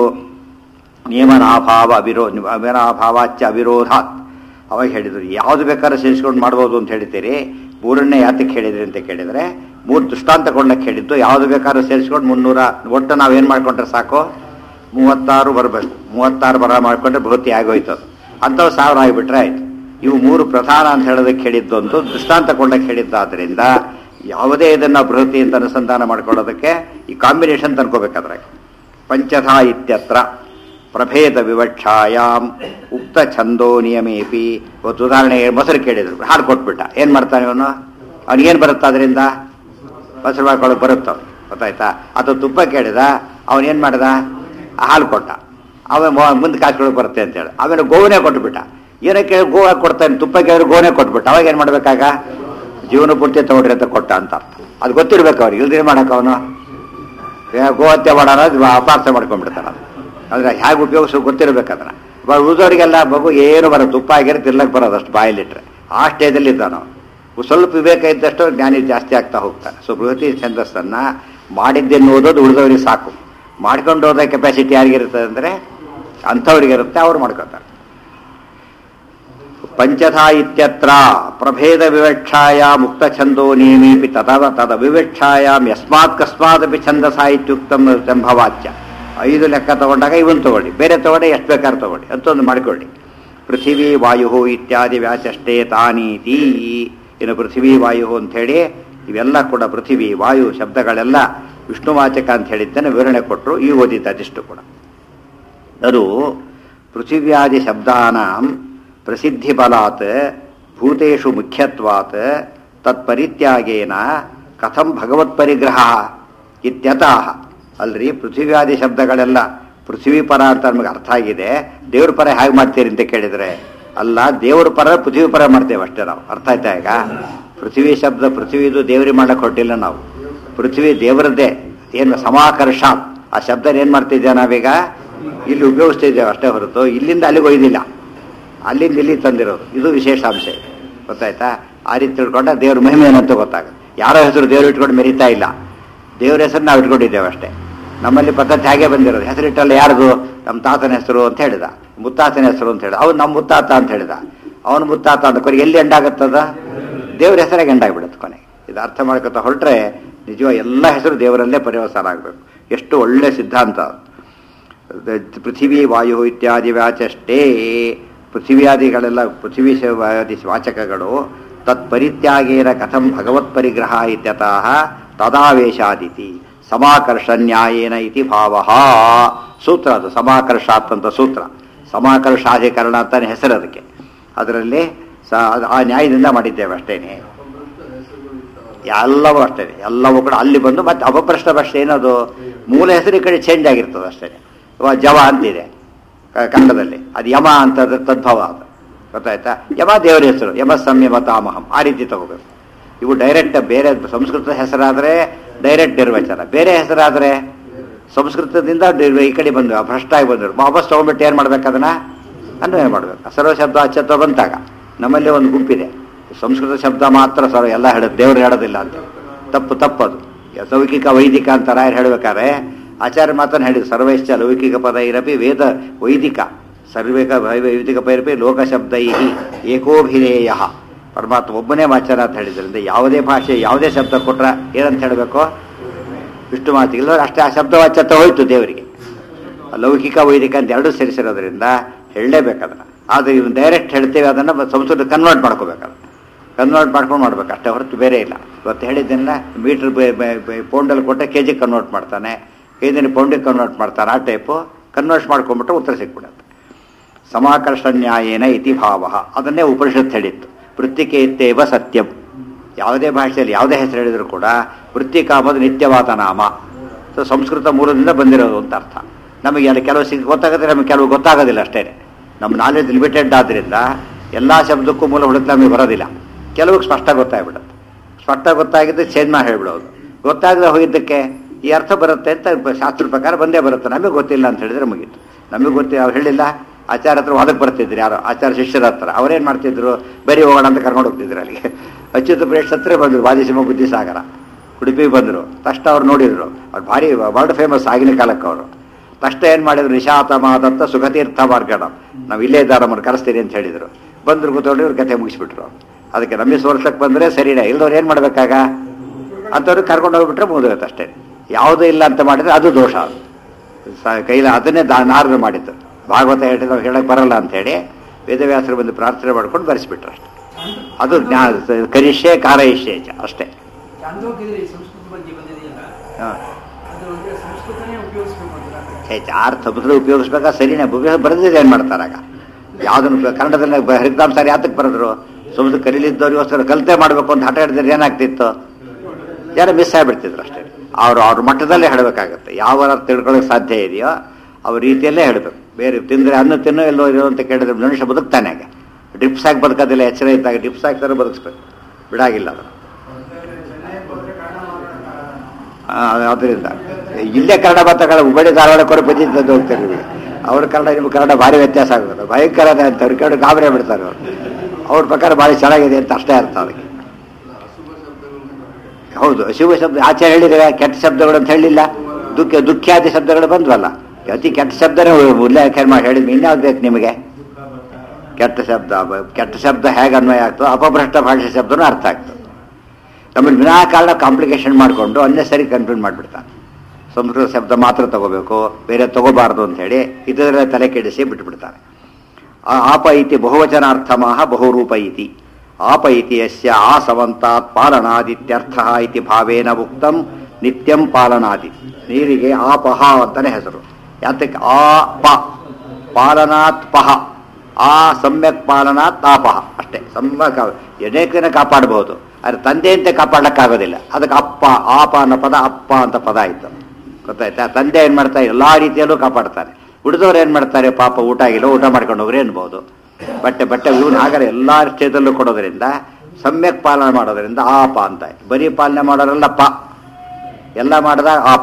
ನಿಯಮನಾಭಾವ ಅವಿರೋ ನಿಯಮನಾಭಾವಾಚ್ಯ ಅವಿರೋಧಾತ್ ಅವಾಗ ಹೇಳಿದ್ರು ಯಾವುದು ಬೇಕಾದ್ರೂ ಸೇರಿಸ್ಕೊಂಡು ಮಾಡ್ಬೋದು ಅಂತ ಹೇಳ್ತೀರಿ ಮೂರನ್ನೇ ಯಾತಕ್ಕೆ ಹೇಳಿದ್ರಿ ಅಂತ ಕೇಳಿದರೆ ಮೂರು ದೃಷ್ಟಾಂತ ಕೊಂಡಕ್ಕೆ ಹೇಳಿದ್ದು ಯಾವುದು ಬೇಕಾದ್ರೂ ಸೇರಿಸ್ಕೊಂಡು ಮುನ್ನೂರ ಒಟ್ಟು ನಾವೇನು ಮಾಡ್ಕೊಂಡ್ರೆ ಸಾಕು ಮೂವತ್ತಾರು ಬರಬೇಕು ಮೂವತ್ತಾರು ಬರ ಮಾಡ್ಕೊಂಡ್ರೆ ಬೃಹತಿ ಆಗೋಯ್ತು ಅದು ಅಂಥವು ಸಾವಿರ ಆಗಿಬಿಟ್ರೆ ಆಯ್ತು ಇವು ಮೂರು ಪ್ರಧಾನ ಅಂತ ಹೇಳೋದಕ್ಕೆ ಹೇಳಿದ್ದು ಒಂದು ದೃಷ್ಟಾಂತ ಕೊಂಡಕ್ಕೆ ಹೇಳಿದ್ದಾದ್ರಿಂದ ಯಾವುದೇ ಇದನ್ನ ಬೃಹತಿ ಅಂತ ಅನುಸಂಧಾನ ಮಾಡ್ಕೊಳ್ಳೋದಕ್ಕೆ ಈ ಕಾಂಬಿನೇಷನ್ ತನ್ಕೋಬೇಕಾದ್ರೆ ಪಂಚಧಾ ಇತ್ಯತ್ರ ಪ್ರಭೇದ ವಿವಕ್ಷಾಯಾಮ್ ಉಕ್ತ ಛಂದೋ ನಿಯಮೇಪಿ ಇವತ್ತು ಉದಾಹರಣೆಗೆ ಮೊಸರು ಕೇಳಿದ್ರು ಹಾಲು ಕೊಟ್ಬಿಟ್ಟ ಏನು ಮಾಡ್ತಾನೆ ಅವನು ಅವನಿಗೇನು ಬರುತ್ತೆ ಅದರಿಂದ ಮೊಸರು ಮಾಡ್ಕೊಳ್ಳೋಕೆ ಬರುತ್ತೋ ಗೊತ್ತಾಯ್ತಾ ಅಥವಾ ತುಪ್ಪ ಕೇಳಿದ ಅವನೇನು ಮಾಡ್ದ ಹಾಲು ಕೊಟ್ಟ ಅವನ ಮುಂದೆ ಕಾಸ್ಕೊಳಕ್ಕೆ ಬರುತ್ತೆ ಅಂತೇಳಿ ಆಮೇಲೆ ಗೋವನೇ ಕೊಟ್ಬಿಟ್ಟ ಏನೋ ಕೇಳಿ ಗೋವಾ ಕೊಡ್ತಾನೆ ತುಪ್ಪ ಕೇಳಿದ್ರೆ ಗೋವನೇ ಕೊಟ್ಬಿಟ್ಟ ಅವಾಗ ಏನು ಮಾಡ್ಬೇಕಾಗ ಜೀವನ ಪೂರ್ತಿ ತಗೊಳ್ರಿ ಅಂತ ಕೊಟ್ಟ ಅಂತ ಅರ್ಥ ಅದು ಗೊತ್ತಿರ್ಬೇಕು ಅವ್ರಿಗೆ ಇಲ್ದೇ ಮಾಡಕ್ಕೆ ಅವನು ಗೋಹತ್ಯೆ ಮಾಡೋಣ ಅದು ಅಪಾರ್ಥ ಮಾಡ್ಕೊಂಡ್ಬಿಡ್ತಾನೆ ಅದು ಅಂದ್ರೆ ಹೇಗೆ ಉಪಯೋಗಿಸೋ ಗೊತ್ತಿರ್ಬೇಕು ಅದನ್ನ ಬ- ಉಳಿದವರಿಗೆಲ್ಲ ಮಗು ಏನು ಬರೋದು ತುಪ್ಪ ಆಗಿರೋ ತಿರ್ಲಕ್ಕೆ ಬರೋದು ಅಷ್ಟು ಬಾಯಲ್ಲಿಟ್ರೆ ಆ ಸ್ಟೇಜಲ್ಲಿ ಇದ್ದಾನು ಸ್ವಲ್ಪ ವಿವೇಕ ಇದ್ದಷ್ಟು ಜ್ಞಾನಿ ಜಾಸ್ತಿ ಆಗ್ತಾ ಹೋಗ್ತಾನೆ ಸೊ ಬೃಹತಿ ಛಂದಸ್ಸನ್ನ ಮಾಡಿದ್ದೆನ್ನು ಓದೋದು ಉಳಿದವರಿಗೆ ಸಾಕು ಮಾಡ್ಕೊಂಡು ಹೋದ ಕೆಪಾಸಿಟಿ ಯಾರಿಗಿರ್ತದೆ ಅಂದರೆ ಅಂಥವ್ರಿಗೆ ಇರುತ್ತೆ ಅವ್ರು ಮಾಡ್ಕೊತಾರೆ ಪಂಚಧಾ ಇತ್ಯತ್ರ ಪ್ರಭೇದ ವಿವಕ್ಷಾಯ ಮುಕ್ತ ಛಂದೋ ನಿಯಮೀಪಿ ತದವ ತದ ವಿವಕ್ಷಾಯಾಮ್ ಯಸ್ಮಾತ್ ಕಸ್ಮಾದಪಿ ಛಂದಸ ಇತ್ಯುಕ್ತಂ ಸಂಭವಾಚ್ಯ ಐದು ಲೆಕ್ಕ ತಗೊಂಡಾಗ ಇವನ್ ತಗೊಳ್ಳಿ ಬೇರೆ ತಗೊಂಡೆ ಎಷ್ಟು ಬೇಕಾದ್ರೆ ತಗೊಳ್ಳಿ ಅಂತೊಂದು ಮಾಡಿಕೊಳ್ಳಿ ಪೃಥಿವಿ ವಾಯು ಇತ್ಯಾದಿ ವ್ಯಾಚಷ್ಟೇ ತಾನೀತಿ ಇನ್ನು ಪೃಥಿವಿ ವಾಯು ಅಂಥೇಳಿ ಇವೆಲ್ಲ ಕೂಡ ಪೃಥಿವಿ ವಾಯು ಶಬ್ದಗಳೆಲ್ಲ ವಿಷ್ಣುವಾಚಕ ಅಂತ ಹೇಳಿದ್ದನ್ನು ವಿವರಣೆ ಕೊಟ್ಟರು ಈ ಓದಿದ್ದ ಅದಿಷ್ಟು ಕೂಡ ಅದು ಪೃಥಿವ್ಯಾದಿ ಶಬ್ದಾನಾಂ ಪ್ರಸಿದ್ಧಿ ಬಲಾತ್ ಭೂತೇಷು ಮುಖ್ಯತ್ವಾತ್ ತತ್ಪರಿತ್ಯಾಗೇನ ಕಥಂ ಭಗವತ್ ಪರಿಗ್ರಹ ಇತ್ಯತಃ ಅಲ್ರಿ ಪೃಥಿವ್ಯಾದಿ ಶಬ್ದಗಳೆಲ್ಲ ಪೃಥ್ವಿ ಪರ ಅಂತ ನಮಗೆ ಅರ್ಥ ಆಗಿದೆ ದೇವ್ರ ಪರ ಹೇಗೆ ಮಾಡ್ತೀರಿ ಅಂತ ಕೇಳಿದ್ರೆ ಅಲ್ಲ ದೇವ್ರ ಪರ ಪೃಥ್ವಿ ಪರ ಮಾಡ್ತೇವೆ ಅಷ್ಟೇ ನಾವು ಅರ್ಥ ಆಯ್ತಾ ಈಗ ಪೃಥ್ವಿ ಶಬ್ದ ಪೃಥ್ವಿದು ದೇವ್ರಿಗೆ ಮಾಡಕ್ ಹೊಟ್ಟಿಲ್ಲ ನಾವು ಪೃಥ್ವಿ ದೇವರದ್ದೇ ಏನು ಸಮಾಕರ್ಷ ಆ ಶಬ್ದ ಏನ್ ಮಾಡ್ತಿದ್ದೇವೆ ನಾವೀಗ ಇಲ್ಲಿ ಉಪಯೋಗಿಸ್ತಿದ್ದೇವೆ ಅಷ್ಟೇ ಹೊರತು ಇಲ್ಲಿಂದ ಅಲ್ಲಿಗೆ ಒಯ್ದಿಲ್ಲ ಅಲ್ಲಿಂದ ಇಲ್ಲಿ ತಂದಿರೋದು ಇದು ವಿಶೇಷ ಅಂಶ ಇದೆ. ಗೊತ್ತಾಯ್ತಾ ಆ ರೀತಿ ತಿಳ್ಕೊಂಡ ದೇವ್ರ ಮಹಿಮೆ ಏನಂತ ಗೊತ್ತಾಗುತ್ತೆ ಯಾರೋ ಹೆಸರು ದೇವ್ರು ಇಟ್ಕೊಂಡು ಮೆರಿತಾ ಇಲ್ಲ ದೇವ್ರ ಹೆಸರು ನಾವು ಇಟ್ಕೊಂಡಿದ್ದೇವೆ ಅಷ್ಟೇ ನಮ್ಮಲ್ಲಿ ಪದ್ಧತಿ ಹಾಗೆ ಬಂದಿರೋದು ಹೆಸರಿಟ್ಟಲ್ಲ ಯಾರ್ದು ನಮ್ಮ ತಾತನ ಹೆಸರು ಅಂತ ಹೇಳಿದ ಮುತ್ತಾತನ ಹೆಸರು ಅಂತ ಹೇಳಿದ ಅವ್ನು ನಮ್ಮ ಮುತ್ತಾತ ಅಂತ ಹೇಳಿದ ಅವನು ಮುತ್ತಾತ ಅಂತ ಕೊನೆಗೆ ಎಲ್ಲಿ ಎಂಡಾಗತ್ತದ ದೇವ್ರ ಹೆಸರಾಗ ಎಂಡಾಗ್ಬಿಡುತ್ತೆ ಕೊನೆಗೆ ಇದು ಅರ್ಥ ಮಾಡ್ಕೊತಾ ಹೊರಟ್ರೆ ನಿಜವಾಗ ಎಲ್ಲ ಹೆಸರು ದೇವರಲ್ಲೇ ಪರಿವಸಾನ ಆಗಬೇಕು ಎಷ್ಟು ಒಳ್ಳೆ ಸಿದ್ಧಾಂತ ಅದು. ಪೃಥಿವಿ ವಾಯು ಇತ್ಯಾದಿ ವ್ಯಾಚಷ್ಟೇ ಪೃಥಿವ್ಯಾದಿಗಳೆಲ್ಲ ಪೃಥಿವಿ ವಾದಿ ವಾಚಕಗಳು ತತ್ಪರಿತ್ಯಾಗೇನ ಕಥಂ ಭಗವತ್ ಪರಿಗ್ರಹ ಇತ್ಯತಃ ತದಾವೇಶಾದಿತಿ ಸಮಾಕರ್ಷ ನ್ಯಾಯೇನ ಇತಿ ಭಾವ ಸೂತ್ರ ಅದು ಸಮಾಕರ್ಷಾತ್ ಅಂತ ಸೂತ್ರ ಸಮಾಕರ್ಷಾಧಿಕರಣ ಅಂತಾನೆ ಹೆಸರು ಅದಕ್ಕೆ ಅದರಲ್ಲಿ ಸ ಆ ನ್ಯಾಯದಿಂದ ಮಾಡಿದ್ದೇವೆ ಅಷ್ಟೇನೆ ಎಲ್ಲವೂ ಅಷ್ಟೇ ಎಲ್ಲವೂ ಕೂಡ ಅಲ್ಲಿ ಬಂದು ಮತ್ತೆ ಅಪಪ್ರಶ್ನ ಭಾಷೆ ಏನದು ಮೂಲ ಹೆಸರು ಈ ಕಡೆ ಚೇಂಜ್ ಆಗಿರ್ತದೆ ಅಷ್ಟೇ ಇವಾಗ ಜವ ಅಂತಿದೆ ಕ- ಕನ್ನಡದಲ್ಲಿ ಅದು ಯಮ ಅಂತ ಅದ್ರ ತದ್ಭವ ಅದು ಗೊತ್ತಾಯ್ತಾ ಯಮ ದೇವರ ಹೆಸರು ಯಮ ಸಂಯಮತಾಮಹಂ ಆ ರೀತಿ ತಗೋಬೇಕು ಇವು ಡೈರೆಕ್ಟ್ ಬೇರೆ ಸಂಸ್ಕೃತ ಹೆಸರಾದರೆ ಡೈರೆಕ್ಟ್ ನಿರ್ವಚನ ಬೇರೆ ಹೆಸರಾದರೆ ಸಂಸ್ಕೃತದಿಂದ ಡಿ- ಈ ಕಡೆ ಬಂದು ಭ್ರಷ್ಟ ಆಗಿ ಬಂದರು ವಾಪಸ್ ತಗೊಂಡ್ಬಿಟ್ಟು ಏನು ಮಾಡ್ಬೇಕು ಅದನ್ನ ಅನ್ವಯ ಮಾಡಬೇಕು ಸರ್ವ ಶಬ್ದ ಅಚ್ಚತ್ವ ಬಂತಾಗ ನಮ್ಮಲ್ಲಿ ಒಂದು ಗುಂಪಿದೆ ಸಂಸ್ಕೃತ ಶಬ್ದ ಮಾತ್ರ ಸರ್ವ ಎಲ್ಲ ಹೇಳೋದು ದೇವರು ಹೇಳೋದಿಲ್ಲ ಅಂತ ತಪ್ಪು ತಪ್ಪದು ಲೌಕಿಕ ವೈದಿಕ ಅಂತ ರಾಯರು ಹೇಳ್ಬೇಕಾದ್ರೆ ಆಚಾರ್ಯ ಮಾತನ್ನು ಹೇಳಿದ್ರು ಸರ್ವೈಶ್ಚ ಲೌಕಿಕ ಪದ ಇರಪಿ ವೇದ ವೈದಿಕ ಸರ್ವೇಕ ವೈ- ವೈದಿಕ ಪೈರಪಿ ಲೋಕಶಬ್ದೈ ಏಕೋಭಿಧೇಯ ಪರಮಾತ್ಮ ಒಬ್ಬನೇ ವಾಚನ ಅಂತ ಹೇಳಿದ್ರಿಂದ ಯಾವುದೇ ಭಾಷೆ ಯಾವುದೇ ಶಬ್ದ ಕೊಟ್ರ ಏನಂತ ಹೇಳಬೇಕು ವಿಷ್ಣು ಮಾತಿಗಿಲ್ಲ ಅಷ್ಟೇ ಆ ಶಬ್ದವಾಚ್ಯತೆ ಹೋಯ್ತು ದೇವರಿಗೆ ಲೌಕಿಕ ವೈದಿಕ ಅಂತ ಎರಡೂ ಸೇರಿಸಿರೋದ್ರಿಂದ ಹೇಳಲೇಬೇಕು ಅದನ್ನು ಆದರೆ ಇವ್ನು ಡೈರೆಕ್ಟ್ ಹೇಳ್ತೇವೆ ಅದನ್ನು ಸಂಸ್ಕೃತ ಕನ್ವರ್ಟ್ ಮಾಡ್ಕೋಬೇಕಲ್ಲ ಕನ್ವರ್ಟ್ ಮಾಡ್ಕೊಂಡು ಮಾಡ್ಬೇಕು ಅಷ್ಟೇ ಹೊರತು ಬೇರೆ ಇಲ್ಲ ಇವತ್ತು ಹೇಳಿದ್ದೆಲ್ಲ ಮೀಟ್ರ್ ಪೌಂಡಲ್ಲಿ ಕೊಟ್ಟರೆ ಕೆ ಜಿ ಕನ್ವರ್ಟ್ ಮಾಡ್ತಾನೆ ಕೆ ಜಿನ ಪೌಂಡಿಗೆ ಕನ್ವರ್ಟ್ ಮಾಡ್ತಾನೆ ಆ ಟೈಪು ಕನ್ವರ್ಟ್ ಮಾಡ್ಕೊಂಡ್ಬಿಟ್ರೆ ಉತ್ತರ ಸಿಕ್ಬಿಡುತ್ತೆ ಸಮಾಕರ್ಷ ನ್ಯಾಯೇನ ಇತಿ ಭಾವ ಅದನ್ನೇ ಉಪನಿಷತ್ ಹೇಳಿತ್ತು ವೃತ್ತಿಕೆ ಇತ್ತೇವ ಸತ್ಯಂ ಯಾವುದೇ ಭಾಷೆಯಲ್ಲಿ ಯಾವುದೇ ಹೆಸರು ಹೇಳಿದ್ರು ಕೂಡ ವೃತ್ತಿಕ ಅಂಬುದು ನಿತ್ಯವಾದ ನಾಮ ಸೊ ಸಂಸ್ಕೃತ ಮೂಲದಿಂದ ಬಂದಿರೋದು ಅಂತ ಅರ್ಥ ನಮಗೆ ಅಲ್ಲಿ ಕೆಲವು ಸಿಗ್ ಗೊತ್ತಾಗುತ್ತೆ ನಮಗೆ ಕೆಲವು ಗೊತ್ತಾಗೋದಿಲ್ಲ ಅಷ್ಟೇ ನಮ್ಮ ನಾಲೆಜ್ ಲಿಮಿಟೆಡ್ ಆದ್ದರಿಂದ ಎಲ್ಲ ಶಬ್ದಕ್ಕೂ ಮೂಲ ಹುಡುಕ್ ನಮಗೆ ಬರೋದಿಲ್ಲ ಕೆಲವು ಸ್ಪಷ್ಟ ಗೊತ್ತಾಗ್ಬಿಡುತ್ತೆ ಸ್ಪಷ್ಟ ಗೊತ್ತಾಗಿದ್ದು ಚೇಂಜ್ ಮಾಡಿ ಹೇಳ್ಬಿಡೋದು ಗೊತ್ತಾಗದೆ ಹೋಗಿದ್ದಕ್ಕೆ ಈ ಅರ್ಥ ಬರುತ್ತೆ ಅಂತ ಶಾಸ್ತ್ರ ಪ್ರಕಾರ ಬಂದೇ ಬರುತ್ತೆ ನಮಗೆ ಗೊತ್ತಿಲ್ಲ ಅಂತ ಹೇಳಿದ್ರೆ ಮುಗೀತು ನಮಗೆ ಗೊತ್ತಿ ಅವ್ರು ಹೇಳಿಲ್ಲ ಆಚಾರ ಹತ್ರ ಹೊಲಕ್ಕೆ ಬರ್ತಿದ್ರು ಯಾರೋ ಆಚಾರ ಶಿಷ್ಯರ ಹತ್ರ ಅವ್ರೇನು ಮಾಡ್ತಿದ್ರು ಬರೀ ಹೋಗೋಣ ಅಂತ ಕರ್ಕೊಂಡು ಹೋಗ್ತಿದ್ರು ಅಲ್ಲಿಗೆ ಅಚ್ಯುತ ಪ್ರೇಕ್ಷ ಹತ್ರ ಬಂದರು ವಾದಿಸಿಂಹ ಬುದ್ಧಿಸಾಗರ ಉಡುಪಿಗೆ ಬಂದರು ತಕ್ಷಣ ಅವ್ರು ನೋಡಿದ್ರು ಅವ್ರು ಭಾರಿ ವರ್ಲ್ಡ್ ಫೇಮಸ್ ಆಗಿನ ಕಾಲಕ್ಕೆ ಅವರು ತಕ್ಷಣ ಏನು ಮಾಡಿದ್ರು ನಿಶಾತ ಮಾದತ್ತ ಸುಖತೀರ್ಥ ಮಾರ್ಗಣ ನಾವು ಇಲ್ಲೇ ಇದ್ದಾರೆ ನಮ್ಮನ್ನು ಕರೆಸ್ತೀರಿ ಅಂತ ಹೇಳಿದರು ಬಂದ್ರು ಕೂತ್ಕೊಂಡು ಇವ್ರ ಕತೆ ಮುಗಿಸ್ಬಿಟ್ರು ಅದಕ್ಕೆ ನಮಗೆ ಸೋರ್ಸಕ್ಕೆ ಬಂದರೆ ಸರಿನೇ ಇಲ್ದವ್ರು ಏನು ಮಾಡ್ಬೇಕಾಗ ಅಂಥವ್ರು ಕರ್ಕೊಂಡು ಹೋಗ್ಬಿಟ್ರೆ ಮುಗಿದೋಗುತ್ತೆ ಅಷ್ಟೇ ಯಾವುದೂ ಇಲ್ಲ ಅಂತ ಮಾಡಿದ್ರೆ ಅದು ದೋಷ ಅದು ಸ- ಕೈಲ ಅದನ್ನೇ ದಾ ನಾರದು ಮಾಡಿದ್ದು ಭಾಗವತ ಹೇಳಿದ್ರೆ ನಾವು ಹೇಳಕ್ ಬರಲ್ಲ ಅಂತೇಳಿ ವೇದವ್ಯಾಸರು ಬಂದು ಪ್ರಾರ್ಥನೆ ಮಾಡ್ಕೊಂಡು ಬರೆಸ್ಬಿಟ್ರು ಅಷ್ಟೇ ಅದು ಜ್ಞಾ ಕರಿಷ್ಯೆ ಕಾರಯಿಷ್ಯೆ ಚ ಅಷ್ಟೇ ಚಾಂದೋಕ್ಯದಲ್ಲಿ ಸಂಸ್ಕೃತ ಬಗ್ಗೆ ಬಂದಿದೆಯಲ್ಲ ಹಾ. ಅದು ಅಂದ್ರೆ ಸಂಸ್ಕೃತನೇ ಉಪಯೋಗಿಸ್ಬೇಕು ಅಂತ ಹೆಚ್ಚು ಆರು ಶಬ್ದ ಉಪಯೋಗಿಸ್ಬೇಕಾ ಸರಿನೇ ಉಪಯೋಗ ಬರೆದಿದೆ ಏನು ಮಾಡ್ತಾರಾಗ ಯಾವುದನ್ನು ಕನ್ನಡದಲ್ಲಿ ಹರಿದಾಮ್ ಸಾರಿ ಯಾತಕ್ಕೆ ಬರೆದ್ರು ಸಮುದ್ರ ಕಲೀಲಿದ್ದವ್ರಿಗೋಸ್ಕರ ಕಲಿತೆ ಮಾಡಬೇಕು ಅಂತ ಹಠ ಹಿಡಿದ್ರೆ ಏನಾಗ್ತಿತ್ತು ಯಾರು ಮಿಸ್ ಆಗಿಬಿಡ್ತಿದ್ರು ಅಷ್ಟೇ ಅವರು ಅವ್ರ ಮಟ್ಟದಲ್ಲೇ ಹೇಳಬೇಕಾಗತ್ತೆ ಯಾವ ಅರ್ಥ ತಿಳ್ಕೊಳ್ಳೋಕೆ ಸಾಧ್ಯ ಇದೆಯೋ ಅವ್ರ ರೀತಿಯಲ್ಲೇ ಹೇಳಬೇಕು ಬೇರೆ ತಿಂದರೆ ಅನ್ನ ತಿನ್ನೋ ಎಲ್ಲೋ ಇರೋ ಅಂತ ಕೇಳಿದ್ರೆ ಮನುಷ್ಯ ಬದುಕ್ತಾನೆ ಆಗ ಡ್ರಿಪ್ಸ್ ಆಗಿ ಬದುಕೋದಿಲ್ಲ ಎಚ್ಚರ ಇದ್ದಾಗ ಡ್ರಿಪ್ಸ್ ಹಾಕ್ತಾರೆ ಬದುಕಿಸ್ಬೇಕು ಬಿಡಾಗಿಲ್ಲ ಅದನ್ನು ಅದರಿಂದ ಇಲ್ಲೇ ಕನ್ನಡ ಮಾತಾಡಲ್ಲ ಹುಬ್ಬಳ್ಳಿ ಧಾರವಾಡ ಕೊರ ಬಜ್ಜಿ ತಂದು ಹೋಗ್ತಾರೆ ಇವ್ರು. ಅವ್ರ ಕನ್ನಡ ನಿಮ್ಮ ಕನ್ನಡ ಭಾರಿ ವ್ಯತ್ಯಾಸ ಆಗುತ್ತೆ ಭಯಂಕರ ಅಂತ ಅವ್ರ ಕಡೆ ಗಾಬರಿ ಬಿಡ್ತಾರೆ ಅವರು ಅವ್ರ ಪ್ರಕಾರ ಭಾರಿ ಚೆನ್ನಾಗಿದೆ ಅಂತ ಅಷ್ಟೇ ಅರ್ಥ ಅದಕ್ಕೆ ಹೌದು ಶಿವ ಶಬ್ದ ಆಚೆ ಹೇಳಿದ್ರೆ ಕೆಟ್ಟ ಶಬ್ದಗಳು ಅಂತ ಹೇಳಿಲ್ಲ ದುಃಖ ದುಃಖ್ಯಾದಿ ಶಬ್ದಗಳು ಬಂದ್ವಲ್ಲ ಅತಿ ಕೆಟ್ಟ ಶಬ್ದನೇ ಉಲ್ಲೇಖ ಮಾಡಿ ಹೇಳಿದ್ವಿ ಇನ್ಯಾವ್ದು ಬೇಕು ನಿಮಗೆ ಕೆಟ್ಟ ಶಬ್ದ ಬ- ಕೆಟ್ಟ ಶಬ್ದ ಹೇಗೆ ಅನ್ವಯ ಆಗ್ತದೆ ಅಪಭ್ರಷ್ಟ ಭಾಷೆ ಶಬ್ದನೂ ಅರ್ಥ ಆಗ್ತದೆ ನಮ್ಮಲ್ಲಿ ವಿನಾಕಾರಣ ಕಾಂಪ್ಲಿಕೇಶನ್ ಮಾಡಿಕೊಂಡು ಅನ್ನೇ ಸರಿ ಕನ್ಫ್ಯೂಸ್ ಮಾಡಿಬಿಡ್ತಾನೆ ಸಂಸ್ಕೃತ ಶಬ್ದ ಮಾತ್ರ ತಗೋಬೇಕು ಬೇರೆ ತಗೋಬಾರ್ದು ಅಂತ ಹೇಳಿ ಇದರಲ್ಲೇ ತಲೆ ಕೆಡಿಸಿ ಬಿಟ್ಬಿಡ್ತಾನೆ ಆ- ಆಪ ಇತಿ ಬಹುವಚನಾರ್ಥಮಃ ಬಹುರೂಪ ಇತಿ ಆಪ ಇತಿ ಯಸ್ಯ ಆಸವಂತಾತ್ ಪಾಲನಾದಿತ್ಯರ್ಥ ಇತಿ ಭಾವೇನ ಉಕ್ತಂ ನಿತ್ಯಂ ಪಾಲನಾದಿ ನೀರಿಗೆ ಆಪಹ ಅಂತಾನೆ ಹೆಸರು ಯಾತಕ್ಕೆ ಆ ಪ ಪಾಲನಾತ್ ಪಹ ಆ ಸಮ್ಯಕ್ ಪಾಲನಾತ್ ಆಪಹ ಅಷ್ಟೇ ಸಮ್ಯಕ್ ಅನೇಕನ ಕಾಪಾಡಬಹುದು ಆದರೆ ತಂದೆಯಂತೆ ಕಾಪಾಡಕ್ಕಾಗೋದಿಲ್ಲ ಅದಕ್ಕೆ ಅಪ್ಪ ಆಪ ಅನ್ನೋ ಪದ ಅಪ್ಪ ಅಂತ ಪದ ಆಯ್ತು ಗೊತ್ತಾಯ್ತಾ ತಂದೆ ಏನ್ ಮಾಡ್ತಾರೆ ಎಲ್ಲಾ ರೀತಿಯಲ್ಲೂ ಕಾಪಾಡ್ತಾರೆ ಉಳಿದವ್ರು ಏನ್ ಮಾಡ್ತಾರೆ ಪಾಪ ಊಟ ಆಗಿಲ್ಲ ಊಟ ಮಾಡ್ಕೊಂಡು ಹೋಗ್ರಿ ಅನ್ಬೋದು ಬಟ್ಟೆ ಬಟ್ಟೆ ಇವನು ಹಾಗಾದ್ರೆ ಎಲ್ಲಾ ವಿಷಯದಲ್ಲೂ ಕೊಡೋದ್ರಿಂದ ಸಮ್ಯಕ್ ಪಾಲನೆ ಮಾಡೋದ್ರಿಂದ ಆಪ ಅಂತ ಬರೀ ಪಾಲನೆ ಮಾಡೋರೆಲ್ಲ ಪ ಎಲ್ಲ ಮಾಡಿದಾಗ ಆಪ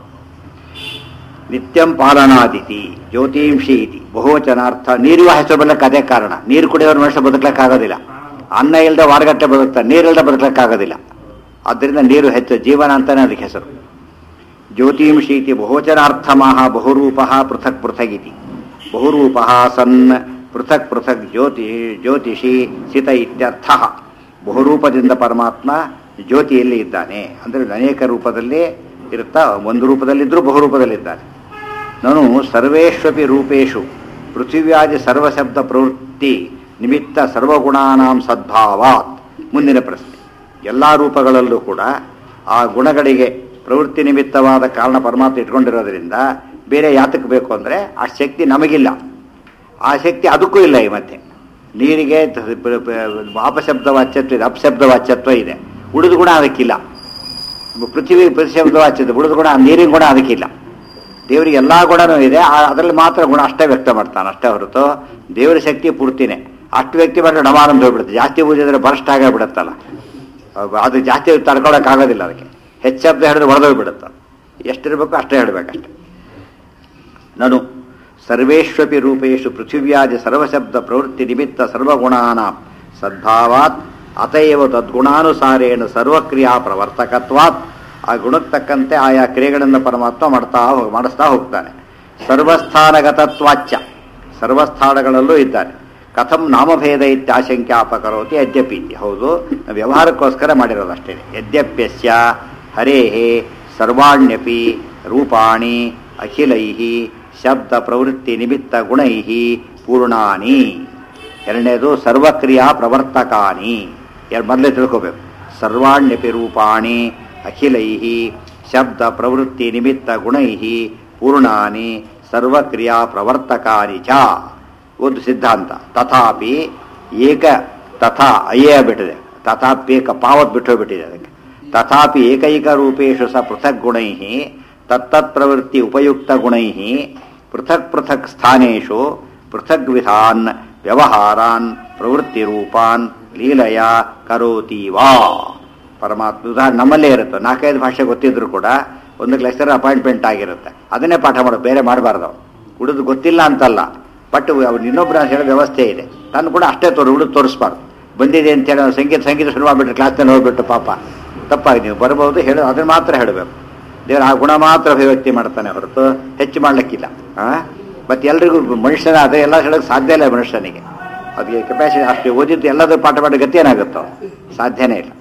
ನಿತ್ಯಂ ಪಾಲನಾದಿತಿ ಜ್ಯೋತಿಂಷಿ ಇತಿ ಬಹುವಚನಾರ್ಥ ನೀರುವ ಹೆಸರು ಬರ್ಲಿಕ್ಕೆ ಅದೇ ಕಾರಣ ನೀರು ಕುಡಿಯೋರು ಮನುಷ್ಯ ಬದುಕಲಿಕ್ಕಾಗೋದಿಲ್ಲ ಅನ್ನ ಇಲ್ಲದೆ ವಾರಗಟ್ಟೆ ಬದುಕ್ತಾರೆ ನೀರಿಲ್ಲದೆ ಬದುಕಲಿಕ್ಕಾಗೋದಿಲ್ಲ ಆದ್ದರಿಂದ ನೀರು ಹೆಚ್ಚು ಜೀವನ ಅಂತಾನೆ ಅದಕ್ಕೆ ಹೆಸರು ಜ್ಯೋತಿಂಷಿ ಇತಿ ಬಹುವಚನಾರ್ಥಮಃ ಬಹುರೂಪ ಪೃಥಕ್ ಪೃಥಕ್ ಇತಿ ಬಹುರೂಪ ಸನ್ ಪೃಥಕ್ ಪೃಥಕ್ ಜ್ಯೋತಿ ಜ್ಯೋತಿಷಿ ಸಿತ ಇತ್ಯರ್ಥ ಬಹುರೂಪದಿಂದ ಪರಮಾತ್ಮ ಜ್ಯೋತಿಯಲ್ಲಿ ಇದ್ದಾನೆ ಅಂದರೆ ಅನೇಕ ರೂಪದಲ್ಲಿ ಇರುತ್ತಾ ಒಂದು ರೂಪದಲ್ಲಿದ್ದರೂ ಬಹುರೂಪದಲ್ಲಿದ್ದಾನೆ ನಾನು ಸರ್ವೇಷ್ವಪಿ ರೂಪೇಶು ಪೃಥಿವ್ಯಾದಿ ಸರ್ವಶಬ್ದ ಪ್ರವೃತ್ತಿ ನಿಮಿತ್ತ ಸರ್ವಗುಣಾನಾಂ ಸದ್ಭಾವಾತ್ ಮುಂದಿನ ಪ್ರಶ್ನೆ ಎಲ್ಲ ರೂಪಗಳಲ್ಲೂ ಕೂಡ ಆ ಗುಣಗಳಿಗೆ ಪ್ರವೃತ್ತಿ ನಿಮಿತ್ತವಾದ ಕಾರಣ ಪರಮಾತ್ಮ ಇಟ್ಕೊಂಡಿರೋದ್ರಿಂದ ಬೇರೆ ಯಾತಕ್ಕೆ ಬೇಕು ಅಂದರೆ ಆ ಶಕ್ತಿ ನಮಗಿಲ್ಲ ಆ ಶಕ್ತಿ ಅದಕ್ಕೂ ಇಲ್ಲ ಈ ಮಧ್ಯೆ ನೀರಿಗೆ ತ- ಪ- ಪ- ಅಪಶಬ್ದ ವಾಚ್ಯತ್ವ ಇದೆ ಅಪಶಬ್ದ ವಾಚ್ಯತ್ವ ಇದೆ ಉಳಿದು ಗುಣ ಅದಕ್ಕಿಲ್ಲ ಪೃಥ್ವಿ ಪ್ರತಿಶಬ್ದ ವಾಚ್ಯದ ಉಳಿದು ಗುಣ ನೀರಿನ ಗುಣ ಅದಕ್ಕಿಲ್ಲ ದೇವರಿಗೆ ಎಲ್ಲಾ ಗುಣನೂ ಇದೆ ಆ- ಅದರಲ್ಲಿ ಮಾತ್ರ ಗುಣ ಅಷ್ಟೇ ವ್ಯಕ್ತ ಮಾಡ್ತಾನೆ ಅಷ್ಟೇ ಹೊರತು ದೇವರ ಶಕ್ತಿ ಪೂರ್ತಿನೇ ಅಷ್ಟು ವ್ಯಕ್ತಿ ಮಾಡಿದ್ರೆ ಡಮಾನಂದ ಹೋಗ್ಬಿಡುತ್ತೆ ಜಾಸ್ತಿ ಪೂಜಿದ್ರೆ ಬರಸ್ಟ್ ಬಿಡುತ್ತಲ್ಲ ಅದು ಜಾಸ್ತಿ ತಡ್ಕೊಳಕ್ಕಾಗೋದಿಲ್ಲ ಅದಕ್ಕೆ ಹೆಚ್ಚಬ್ದ ಹೇಳಿದ್ರೆ ಹೊಡೆದೋಗ್ಬಿಡುತ್ತೆ ಎಷ್ಟಿರ್ಬೇಕು ಅಷ್ಟೇ ಹೇಳ್ಬೇಕಷ್ಟೆ ನನು ಸರ್ವೇಷ್ವಪಿ ರೂಪೇಶು ಪೃಥಿವ್ಯಾದಿ ಸರ್ವಶಬ್ದ ಪ್ರವೃತ್ತಿ ನಿಮಿತ್ತ ಸರ್ವಗುಣಾನಾಂ ಸದ್ಭಾವಾತ್ ಅತಯವ ತದ್ಗುಣಾನುಸಾರೇಣ ಸರ್ವಕ್ರಿಯಾ ಪ್ರವರ್ತಕತ್ವಾತ್ ಆ ಗುಣಕ್ಕೆ ತಕ್ಕಂತೆ ಆಯಾ ಕ್ರಿಯೆಗಳನ್ನು ಪರಮಾತ್ಮ ಮಾಡ್ತಾ ಹೋಗ್- ಮಾಡಿಸ್ತಾ ಹೋಗ್ತಾನೆ ಸರ್ವಸ್ಥಾನಗತತ್ವಾಚ್ಯ ಸರ್ವಸ್ಥಾನಗಳಲ್ಲೂ ಇದ್ದಾನೆ ಕಥಂ ನಾಮಭೇದ ಇತ್ಯಾಶಂಕ್ಯಾಪಕರೋತಿ ಯದ್ಯಪಿ ಇತಿ. ಹೌದು ನಾವು ವ್ಯವಹಾರಕ್ಕೋಸ್ಕರ ಮಾಡಿರೋದು ಅಷ್ಟೇ ಯದ್ಯಪ್ಯಸ್ಯ ಹರೇಹೇ ಸರ್ವಾಣ್ಯಪಿ ರೂಪಾಣಿ ಅಖಿಲೈಃ ಶಬ್ದ ಪ್ರವೃತ್ತಿ ನಿಮಿತ್ತ ಗುಣೈಃ ಪೂರ್ಣಾನಿ ಎರಡನೇದು ಸರ್ವಕ್ರಿಯಾ ಪ್ರವರ್ತಕಾನಿ ಎರಡು ಮೊದಲೇ ತಿಳ್ಕೋಬೇಕು ಸರ್ವಾಣ್ಯಪಿ ರೂಪಾಣಿ ಅಖಿಲೈಃ ಶಬ್ದ ಪ್ರವೃತ್ತಿ ನಿಮಿತ್ತ ಗುಣೈಃ ಪೂರ್ಣಾನಿ ಸರ್ವಕ್ರಿಯಾ ಪ್ರವರ್ತಕಾನಿ ಚ ಒಂದು ಸಿದ್ಧಾಂತ ತಥಾಪಿ ಏಕ ತಥಾ ಅಯ್ಯೇ ಬಿಟ್ಟಿದೆ ತಥಾಪ್ಯೇಕ ಪಾವತ್ ಬಿಟ್ಟು ಬಿಟ್ಟಿದೆ ಅದಕ್ಕೆ ತಥಾಪಿ ಏಕೈಕ ರೂಪೇಶು ಸ ಪೃಥಕ್ ಗುಣೈ ತತ್ತತ್ ಪ್ರವೃತ್ತಿ ಉಪಯುಕ್ತ ಗುಣೈ ಪೃಥಕ್ ಪೃಥಕ್ ಸ್ಥಾನೇಶು ಪೃಥಕ್ ವಿಧಾನ್ ವ್ಯವಹಾರಾನ್ ಪ್ರವೃತ್ತಿ ರೂಪಾನ್ ಲೀಲಯ ಕರೋತಿ ವಾ ಪರಮಾತ್ಮ ಉದಾಹರಣೆ ನಮ್ಮಲ್ಲೇ ಇರುತ್ತೆ ನಾಲ್ಕೈದು ಭಾಷೆ ಗೊತ್ತಿದ್ರು ಕೂಡ ಒಂದು ಲೆಕ್ಚರ್ ಅಪಾಯಿಂಟ್ಮೆಂಟ್ ಆಗಿರುತ್ತೆ ಅದನ್ನೇ ಪಾಠ ಮಾಡೋದು ಬೇರೆ ಮಾಡಬಾರ್ದು ಅವ್ನು ಉಳಿದು ಗೊತ್ತಿಲ್ಲ ಅಂತಲ್ಲ ಬಟ್ ಅವ್ನು ಇನ್ನೊಬ್ಬರ ಹೇಳೋ ವ್ಯವಸ್ಥೆ ಇದೆ ನಾನು ಕೂಡ ಅಷ್ಟೇ ತೋರು ಉಳಿದು ತೋರಿಸ್ಬಾರ್ದು ಬಂದಿದೆ ಅಂತ ಹೇಳಿ ಅವ್ನು ಸಂಗೀತ ಸಂಗೀತ ಶುರು ಮಾಡಿಬಿಟ್ರೆ ಕ್ಲಾಸ್ನಲ್ಲಿ ಹೋಗ್ಬಿಟ್ಟು ಪಾಪ ತಪ್ಪಾಗಿ ನೀವು ಬರ್ಬೋದು ಹೇಳೋ ಅದನ್ನ ಮಾತ್ರ ಹೇಳಬೇಕು ದೇವರು ಆ ಗುಣ ಮಾತ್ರ ಅಭಿವ್ಯಕ್ತಿ ಮಾಡ್ತಾನೆ ಹೊರತು ಹೆಚ್ಚು ಮಾಡ್ಲಿಕ್ಕಿಲ್ಲ ಆ ಮತ್ತೆ ಎಲ್ರಿಗೂ ಮನುಷ್ಯನ ಅದೇ ಎಲ್ಲ ಹೇಳೋಕೆ ಸಾಧ್ಯ ಇಲ್ಲ ಮನುಷ್ಯನಿಗೆ ಅದಕ್ಕೆ ಕೆಪಾಸಿಟಿ ಅಷ್ಟು ಓದಿದ್ದು ಎಲ್ಲದೂ ಪಾಠ ಮಾಡೋ ಗತಿ ಏನಾಗುತ್ತೋ ಸಾಧ್ಯನೇ ಇಲ್ಲ